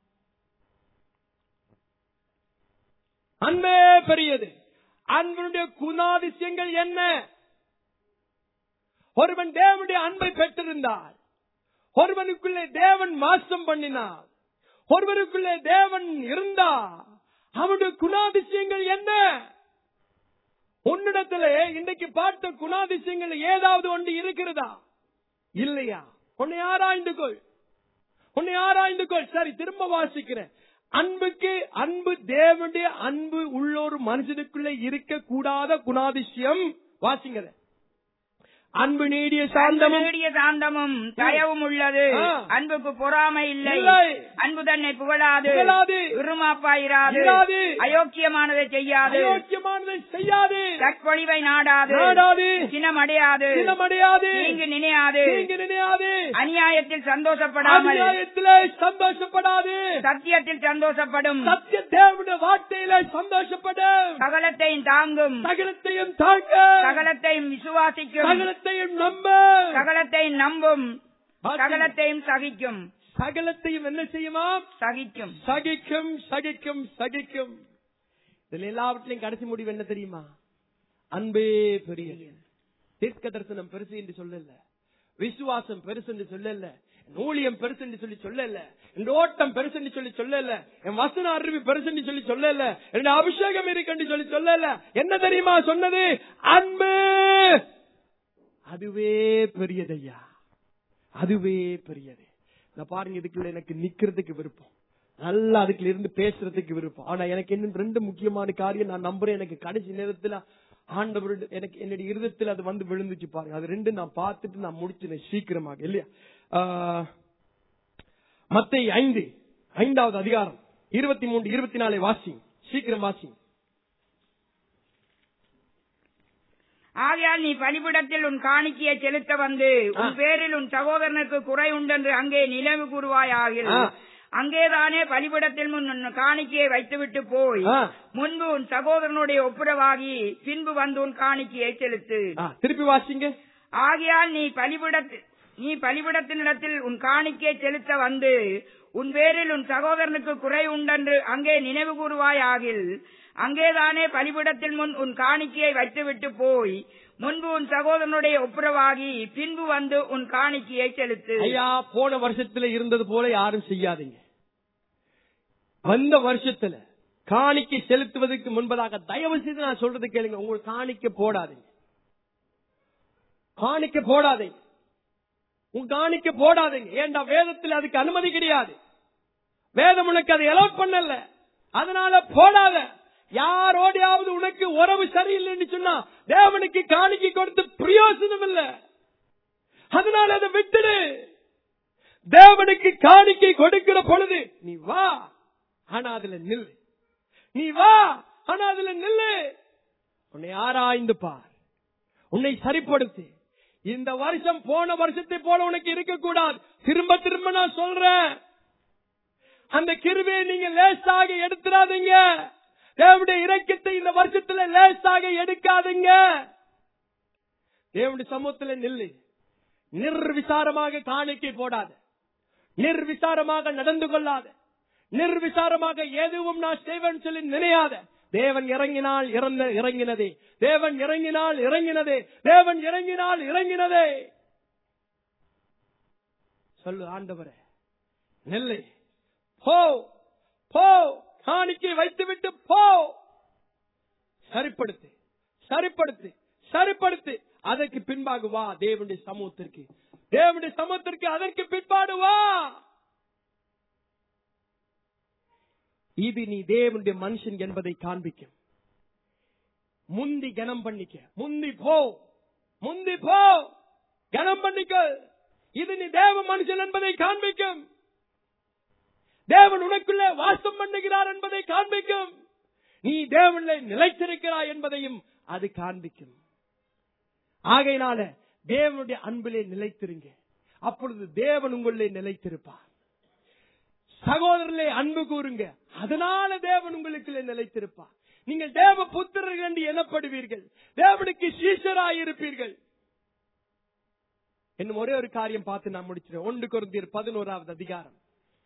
அன்பே பெரியது அன்பனுடைய குணாதிசயங்கள் என்ன ஒருவன் தேவனுடைய அன்பை பெற்றிருந்தால் ஒருவனுக்குள்ளே தேவன் மாசம் பண்ணினார் ஒருவனுக்குள்ளே தேவன் இருந்தா அவனுடைய குணாதிசயங்கள் என்ன உன்னிடத்திலே இன்றைக்கு பார்த்த குணாதிசயங்கள் ஏதாவது ஒன்று இருக்கிறதா இல்லையா உன்னை ஆராய்ந்து கொள் உன்னை ஆராய்ந்து கொள் சரி திரும்ப வாசிக்கிறேன் அன்புக்கு அன்பு தேவனுடைய அன்பு உள்ள ஒரு மனுஷனுக்குள்ள இருக்க கூடாத குணாதிசயம் வாசிங்க அன்பு நீடிய அன்பு சாந்தமும் நீடிய சாந்தமும் தயவும் உள்ளது ஆ. அன்புக்கு பொறாமை இல்லை இல்லை. அன்பு தன்னை புகழாது புகழாது. விருமாப்பா இராது இராது. அயோக்கியமானதை செய்யாது அயோக்கியமானதை செய்யாது தற்பொழிவை நாடாது நாடாது சினமடையாது சினமடையாது தீங்கு நினையாது தீங்கு நினையாது அநியாயத்தில் சந்தோஷப்படாமல் அநியாயத்திலே சந்தோஷப்படாது சத்தியத்தில் சந்தோஷப்படும் சத்திய தேவனுடைய வார்த்தையில சந்தோஷப்படும் சகலத்தையும் தாங்கும் சகலத்தையும் தாங்க சகலத்தையும் விசுவாசிக்கும் சகலத்தையும் நம்ப சகலத்தையும் நம்பும் வாசிங்க. சகலத்தையும் சகிக்கும் சகலத்தையும் என்ன செய்யுமா சகிக்கும் சகிக்கும் சகிக்கும் சகிக்கும் இதுல எல்லாவற்றிலையும் கடைசி முடிவு என்ன தெரியுமா அன்பே பெரியது தீர்க்க தரிசனம் பெருசு என்று சொல்லல விசுவாசம் பெருசு என்று சொல்லல என் ஊழியம் பெருசு என்று சொல்லி சொல்லல என் ஓட்டம் பெருசு என்று சொல்லி சொல்லல என் வசன அறிவு பெருசு என்று சொல்லி சொல்லல என் அபிஷேகம் இருக்கு என்று சொல்லி சொல்லல என்ன தெரியுமா சொன்னது அன்பு அதுவே பெரியதையா அதுவே பெரியது நான் பாருங்க இதுக்குள்ள எனக்கு நிக்கிறதுக்கு விருப்பம் நல்லா அதுக்குள்ள இருந்து பேசுறதுக்கு விருப்பம் ஆனா எனக்கு இன்னும் ரெண்டு முக்கியமான காரியம் நான் நம்புறேன் எனக்கு கடைசி நேரத்துல ஆண்டவர் எனக்கு என்னுடைய இருதயத்துல அது வந்து விழுந்துச்சு பாருங்க அது ரெண்டு நான் பார்த்துட்டு நான் முடிச்சினேன் சீக்கிரமாக இல்லையா மத்தை ஐந்து ஐந்தாவது அதிகாரம் இருபத்தி மூன்று இருபத்தி நாலு வாசி சீக்கிரம் வாசி ஆகையால் நீ பலிபிடத்தில் உன் காணிக்கையை செலுத்த வந்து உன் ஆ. பேரில் உன் சகோதரனுக்கு குறை உண்டென்று அங்கே நினைவு கூறுவாயாகில் ஆ. அங்கேதானே பலிபிடத்தில் முன் உன் காணிக்கையை வைத்துவிட்டு போய் ஆ. முன்பு உன் சகோதரனுடைய ஒப்புரவாகி பின்பு வந்து உன் காணிக்கையை செலுத்து ஆ, திருப்பி வாசிங்க ஆகையால் நீ பலிபிடத்தில் நீ பலிபிடத்தினிடத்தில் உன் காணிக்கையை செலுத்த வந்து உன் பேரில் உன் சகோதரனுக்கு குறை உண்டென்று அங்கே நினைவு கூறுவாயாகில் அங்கேதானே பலிபிடத்தில் முன் உன் காணிக்கையை வைத்துவிட்டு போய் முன்பு உன் சகோதரனுடைய ஒப்புரவாகி பின்பு வந்து உன் காணிக்கையை செலுத்து ஐயா போன வருஷத்துல இருந்தது போல யாரும் செய்யாதீங்க வந்த வருஷத்துல காணிக்கை செலுத்துவதற்கு முன்பதாக தயவு செய்து நான் சொல்றது கேளுங்க உங்களுக்கு காணிக்க போடாதீங்க காணிக்க போடாதீங்க உங்க காணிக்க போடாதீங்க ஏண்டா வேதத்தில் அதுக்கு அனுமதி கிடையாது வேதம் உனக்கு அதை எலோட் பண்ணல அதனால போடாத யாரோடையாவது உனக்கு உறவு சரியில்லைன்னு சொன்னா தேவனுக்கு காணிக்கை கொடுத்து பிரயோசனம் இல்ல அதனால அதை விட்டுடு தேவனுக்கு காணிக்கை கொடுக்கிற பொழுது நீ வா ஆனா அதுல நில்லு நீ வா ஆனா அதுல நில்லு உன்னை ஆராய்ந்து பார் உன்னை சரிப்படுத்து இந்த வருஷம் போன வருஷத்தை போல உனக்கு இருக்கக்கூடாது திரும்ப திரும்ப நான் சொல்றேன் அந்த கிருபையை நீங்க லேசாக எடுத்துடாதீங்க தேவனுடைய இரக்கத்தை இந்த வருஷத்துல லேசாக எடுக்காதீங்க தேவனுடைய சமூகத்துல நில்லு நிர்விசாரமாக காணிக்கை போடாத நிர்விசாரமாக நடந்து கொள்ளாத நிர்விசாரமாக எதுவும் நான் செய்வேன் சொல்லி நினையாத தேவன் இறங்கினால் இறந்த இறங்கினதே தேவன் இறங்கினால் இறங்கினதே தேவன் இறங்கினால் இறங்கினதே சொல்லு ஆண்டவரே நெல்லை போ போ காணிக்கை வைத்துவிட்டு போ சரிப்படுத்து சரிப்படுத்து சரிப்படுத்து அதற்கு பின்பாக வா தேவனுடைய சமூகத்திற்கு தேவனுடைய சமூகத்திற்கு அதற்கு பின்பாடு வா இது நீ தேவனுடைய மனுஷன் என்பதை காண்பிக்கும் முந்தி கனம் பண்ணிக்க முந்தி போ முந்தி போ கனம் பண்ணிக்க இது நீ தேவ மனுஷன் என்பதை காண்பிக்கும் தேவன் உனக்குள்ளே வாசம் பண்ணுகிறார் என்பதை காண்பிக்கும் நீ தேவனிலே நிலைத்திருக்கிறாய் என்பதையும் அது காண்பிக்கும் ஆகையினால தேவனுடைய அன்பிலே நிலைத்திருங்க அப்பொழுது தேவன் உங்களிலே நிலைத்திருப்பார் சகோதரர்களே அன்பு கூறுங்க அதனால தேவன் உங்களுக்குள்ளே நிலைத்திருப்பார் நீங்கள் தேவ புத்திரர்கள் என்று எனப்படுவீர்கள் தேவனுக்கு சீஷராய் இருப்பீர்கள் இன்னும் ஒரே ஒரு காரியம் பார்த்து நான் முடிச்சிருவேன் ஒன்று குருந்தியர் பதினோராவது அதிகாரம்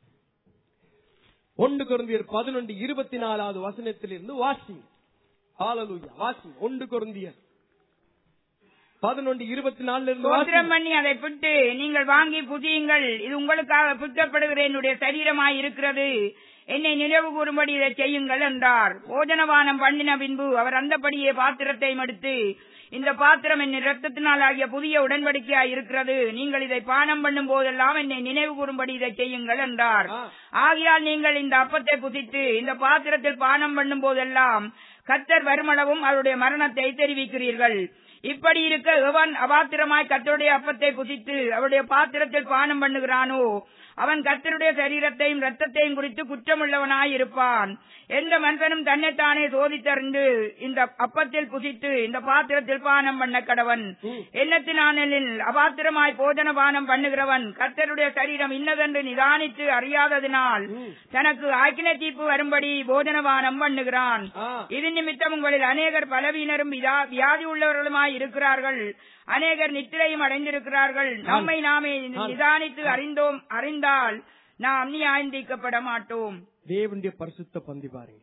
ஒன்று குருந்தியர் பதினொன்று இருபத்தி நாலாவது வசனத்திலிருந்து வாசிங்க ஹalleluya வாசிங்க ஒன்று குருந்தியர் பதினொன்று இருபத்தி நாலுல இருந்து ஸ்தோத்திரம் வாசிங்க. பண்ணி அதை பிட்டு நீங்கள் வாங்கி புதியுங்கள் இது உங்களுக்காக பிற்கப்படுகிற என்னுடைய சரீரமாய் இருக்கிறது என்னை நினைவு கூறும்படி இதை செய்யுங்கள் என்றார் போஜனபானம் பண்ணின பின்பு அவர் அந்தபடியே பாத்திரத்தை எடுத்து இந்த பாத்திரம் என் இரத்தத்தினால் ஆகிய புதிய உடன்படிக்கையாய் இருக்கிறது நீங்கள் இதை பானம் பண்ணும் போதெல்லாம் என்னை நினைவு கூறும்படி இதை செய்யுங்கள் என்றார் ஆ. ஆகையால் நீங்கள் இந்த அப்பத்தை புசித்து இந்த பாத்திரத்தில் பானம் பண்ணும் போதெல்லாம் கத்தர் வருமளவும் அவருடைய மரணத்தை தெரிவிக்கிறீர்கள் இப்படி இருக்க எவன் அபாத்திரமாய் கத்தருடைய அப்பத்தை புசித்து அவருடைய பாத்திரத்தில் பானம் பண்ணுகிறானோ அவன் கத்தருடைய சரீரத்தையும் ரத்தத்தையும் குறித்து குற்றமுள்ளவனாய் இருப்பான் எந்த மனுஷனும் தன்னைத்தானே சோதித்தறிந்து இந்த அப்பத்தில் புசித்து இந்த பாத்திரத்தில் பானம் பண்ண கடவன் எண்ணத்தினானில் அபாத்திரமாய் போஜன பானம் பண்ணுகிறவன் கத்தருடைய சரீரம் இன்னதென்று நிதானித்து அறியாததினால் தனக்கு ஆக்கின தீப்பு வரும்படி போஜனபானம் பண்ணுகிறான் ஆ. இது நிமித்தம் உங்களில் அநேகர் பலவீனரும் வியா- வியாதி உள்ளவர்களுமாய் இருக்கிறார்கள் அநேகர் நித்திரையும் அடைந்திருக்கிறார்கள் நம்மை நாமே நிதானித்து அறிந்தோம் அறிந்தால் நாம் நியாயந்திக்கப்பட மாட்டோம் தேவனுடைய பரிசுத்த பந்தி பாருங்க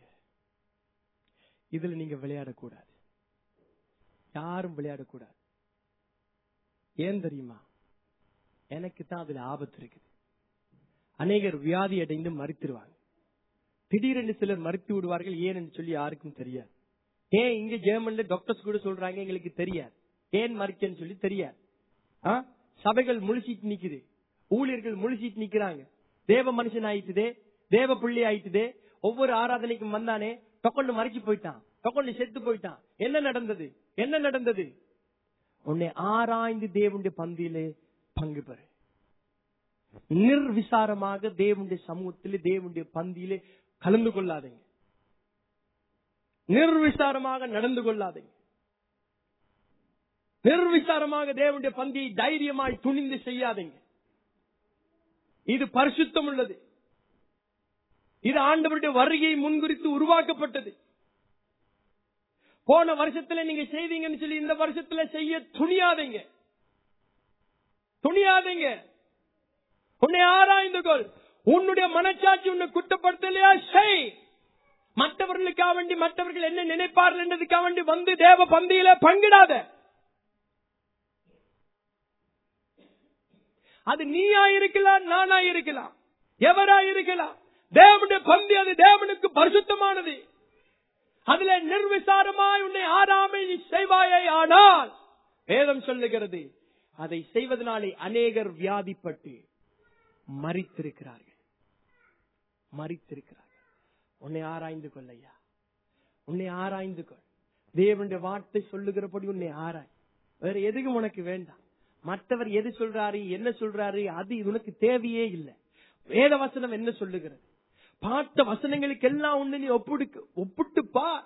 இதுல நீங்க விளையாடக்கூடாது யாரும் விளையாடக்கூடாது ஏன் தெரியுமா எனக்கு தான் அதுல ஆபத்து இருக்குது அநேகர் வியாதி அடைந்து மறித்துருவாங்க திடீரென்று சிலர் மறித்து விடுவார்கள் ஏன்னு சொல்லி யாருக்கும் தெரியாது ஏன் இங்க ஜெர்மன்ல டாக்டர்ஸ் கூட சொல்றாங்க எங்களுக்கு தெரியாது ஏன் மறிச்சேன்னு சொல்லி தெரியாது ஆ? சபைகள் முழிச்சிட்டு நிக்குது ஊழியர்கள் முழிச்சிட்டு நிக்கிறாங்க தேவ மனுஷன் ஆயிட்டுதே தேவ புள்ளி ஆயிட்டுதே ஒவ்வொரு ஆராதனைக்கும் வந்தானே தொக்கொண்டு மறைச்சு போயிட்டான் தொக்கொண்டு செத்து போயிட்டான் என்ன நடந்தது என்ன நடந்தது உன்னை ஆராய்ந்து தேவனுடைய பந்தியிலே பங்கு பெறு நிர்விசாரமாக தேவனுடைய சமூகத்திலே தேவனுடைய பந்தியிலே கலந்து கொள்ளாதீங்க நிர்விசாரமாக நடந்து கொள்ளாதீங்க நிர்விசாரமாக தேவனுடைய பந்தியை தைரியமாய் துணிந்து செய்யாதீங்க இது பரிசுத்தம் உள்ளது இது ஆண்டவருடைய வருகையை முன்குறித்து உருவாக்கப்பட்டது போன வருஷத்துல நீங்க செய்தீங்கன்னு சொல்லி இந்த வருஷத்துல செய்ய துணியாதீங்க துணியாதீங்க உன்னை ஆராய்ந்து கொள் உன்னுடைய மனச்சாட்சி உன்னை குற்றப்படுத்தலையா செய் மற்றவர்களுக்காக வேண்டி மற்றவர்கள் என்ன நினைப்பார்கள் என்றதுக்காக வேண்டி வந்து தேவ பந்தியில பங்கிடாத அது நீயா இருக்கலாம் நானா இருக்கலாம் எவரா இருக்கலாம் தேவனுடைய பந்தி அது தேவனுக்கு பரிசுத்தமானது அதுல நிர்விசாரமாய் உன்னை ஆறாமை நீ செய்வாயே ஆனால் வேதம் சொல்லுகிறது அதை செய்வதனாலே அநேகர் வியாதிப்பட்டு மறித்திருக்கிறார்கள் மறித்திருக்கிறார்கள் உன்னை ஆராய்ந்து கொள்ளையா உன்னை ஆராய்ந்து கொள் தேவனுடைய வார்த்தை சொல்லுகிறபடி உன்னை ஆராய் வேற எதுக்கும் உனக்கு வேண்டாம் மற்றவர் எது சொல்றாரு என்ன சொல்றாரு அது உனக்கு தேவையே இல்லை வேத வசனம் என்ன சொல்லுகிறது பார்த்த வசனங்களுக்கு எல்லாம் ஒண்ணு நீ ஒப்பிடு ஒப்பிட்டு பார்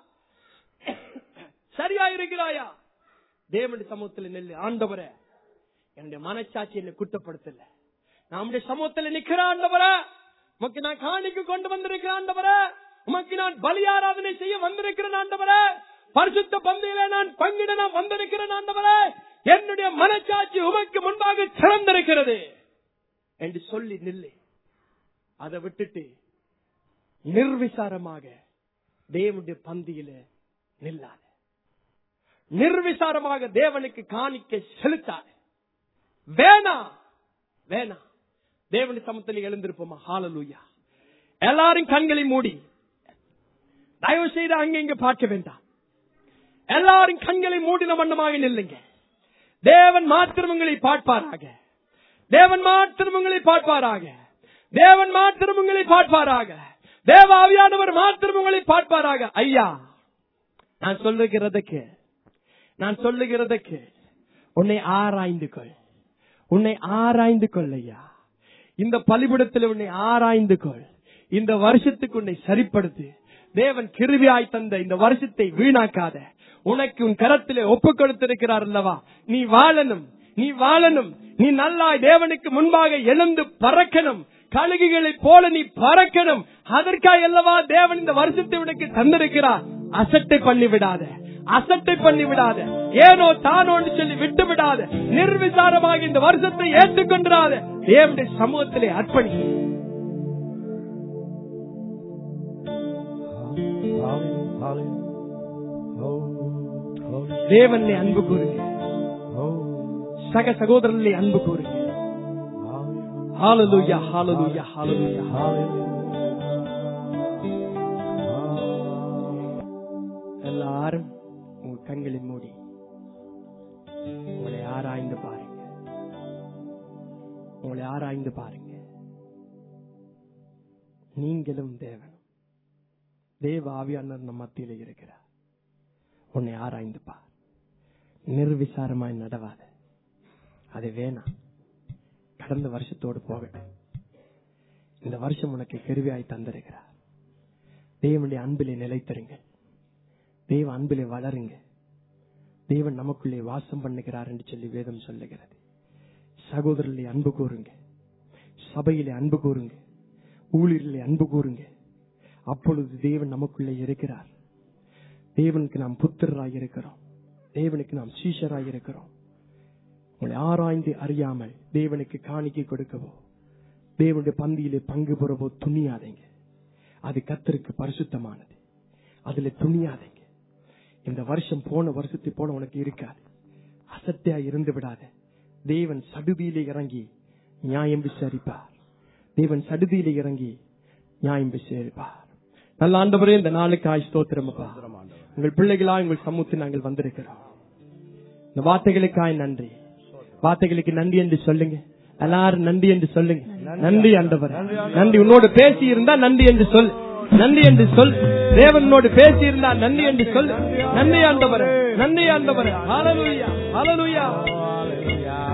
சரியா இருக்கிறாயா தேவனுடைய சமூகத்தில் நெல்லு ஆண்டவரே என்னுடைய மனச்சாட்சி என்னை குற்றப்படுத்தல நம்முடைய சமூகத்தில் நிக்கிற ஆண்டவரே உமக்கு நான் காணிக்கு கொண்டு வந்திருக்கிற ஆண்டவரே உமக்கு நான் பலி ஆராதனை செய்ய வந்திருக்கிறேன் ஆண்டவரே பரிசுத்த பந்தியில நான் பங்கிட நான் வந்திருக்கிறேன் ஆண்டவரே என்னுடைய மனச்சாட்சி உமக்கு முன்பாக திறந்திருக்கிறது என்று சொல்லி நில்லு அதை விட்டுட்டு நிர்விசாரமாக தேவனுடைய பந்தியில நில்லாத நிர்விசாரமாக தேவனுக்கு காணிக்க செலுத்தாத வேணாம் வேணாம் தேவனுடைய சமத்தில் எழுந்திருப்போமா ஹாலலூயா எல்லாரும் கண்களை மூடி தயவு செய்து அங்க இங்க பார்க்க வேண்டாம் எல்லாரும் கண்களை மூடின வண்ணமாக நில்லுங்க தேவன் மாத்திரம் உங்களை பார்ப்பாராக தேவன் மாத்திரம் உங்களை பார்ப்பாராக தேவன் மாத்திரம் உங்களை பார்ப்பாராக தேவ ஆவியானவர் மாத்திரம் உங்களை பார்ப்பாராக ஐயா நான் சொல்லுகிறதுக்கு நான் சொல்லுகிறதுக்கு உன்னை ஆராய்ந்து கொள் உன்னை ஆராய்ந்து கொள் ஐயா இந்த பலிபிடத்தில் உன்னை ஆராய்ந்து கொள் இந்த வருஷத்துக்கு உன்னை சரிப்படுத்து தேவன் கிருவியாய் தந்த இந்த வருஷத்தை வீணாக்காத உனக்கு உன் கரத்திலே ஒப்பு கொடுத்திருக்கிறார் அல்லவா நீ வாழணும் நீ வாழணும் நீ நல்லாய் தேவனுக்கு முன்பாக எழுந்து பறக்கணும் கழுகுகளைப் போல நீ பறக்கணும் அதற்காக அல்லவா தேவன் இந்த வருஷத்தை உனக்கு தந்திருக்கிறார் அசட்டை பண்ணி விடாத அசட்டை பண்ணி விடாத ஏனோ தானோன்னு சொல்லி விட்டு விடாத நிர்விசாரமாக இந்த வருஷத்தை ஏற்றுக்கொண்டிராத தேவனுடைய சமூகத்திலே அர்ப்பணி Hallelujah. Hallelujah. Holy, holy, தேவனை அன்பு கூறுங்க holy, சக சகோதரனை அன்பு கூறுங்க hallelujah. ஹalleluya ஹalleluya ஹalleluya எல்லாரும் உங்க கண்களை மூடி உங்களை ஆராய்ந்து பாருங்க உங்களை ஆராய்ந்து பாருங்க நீங்களும் தேவனும் தேவ ஆவியானவர் நம் மத்தியில இருக்கிறார் உன்னை ஆராய்ந்து பார் நிர்விசாரமாய் நடவாத அது வேணாம் கடந்த வருஷத்தோடு போகட்டும் இந்த வருஷம் உனக்கு கருவியாய் தந்திருக்கிறார் தேவனுடைய அன்பிலே நிலைத்தருங்க தேவ அன்பிலே வளருங்க தேவன் நமக்குள்ளே வாசம் பண்ணுகிறார் என்று சொல்லி வேதம் சொல்லுகிறது சகோதரர்களே அன்பு கூறுங்க சபையிலே அன்பு கூறுங்க ஊழியர்களே அன்பு கூறுங்க அப்பொழுது தேவன் நமக்குள்ளே இருக்கிறார் தேவனுக்கு நாம் புத்திரராய் இருக்கிறோம் தேவனுக்கு நாம் சீஷராய் இருக்கிறோம் உங்களை ஆராய்ந்து அறியாமல் தேவனுக்கு காணிக்கை கொடுக்கவோ தேவனுடைய பந்தியிலே பங்கு பெறவோ துணியாதீங்க அது கத்தருக்கு பரிசுத்தமானது அதுல துணியாதீங்க இந்த வருஷம் போன வருஷத்தை போல உனக்கு இருக்காது அசத்தியா இருந்து விடாத தேவன் சடுதியிலே இறங்கி நியாயம் விசாரிப்பார் தேவன் சடுதியிலே இறங்கி நியாயம் விசாரிப்பார் நல்ல ஆண்டவரே இந்த நாளுக்காய் ஸ்தோத்திரமப்பா உங்கள் பிள்ளைகளா உங்கள் சமூகத்தில் நாங்கள் வந்திருக்கிறோம் இந்த வார்த்தைகளுக்காய் நன்றி வார்த்தைகளுக்கு நன்றி என்று சொல்லுங்க எல்லாரும் நன்றி என்று சொல்லுங்க நன்றி ஆண்டவர் நன்றி உன்னோடு பேசி இருந்தா நன்றி என்று சொல் நன்றி என்று சொல் தேவனோடு பேசி இருந்தா நன்றி என்று சொல் நன்றி ஆண்டவர் நன்றி ஆண்டவர் ஹalleluya ஹalleluya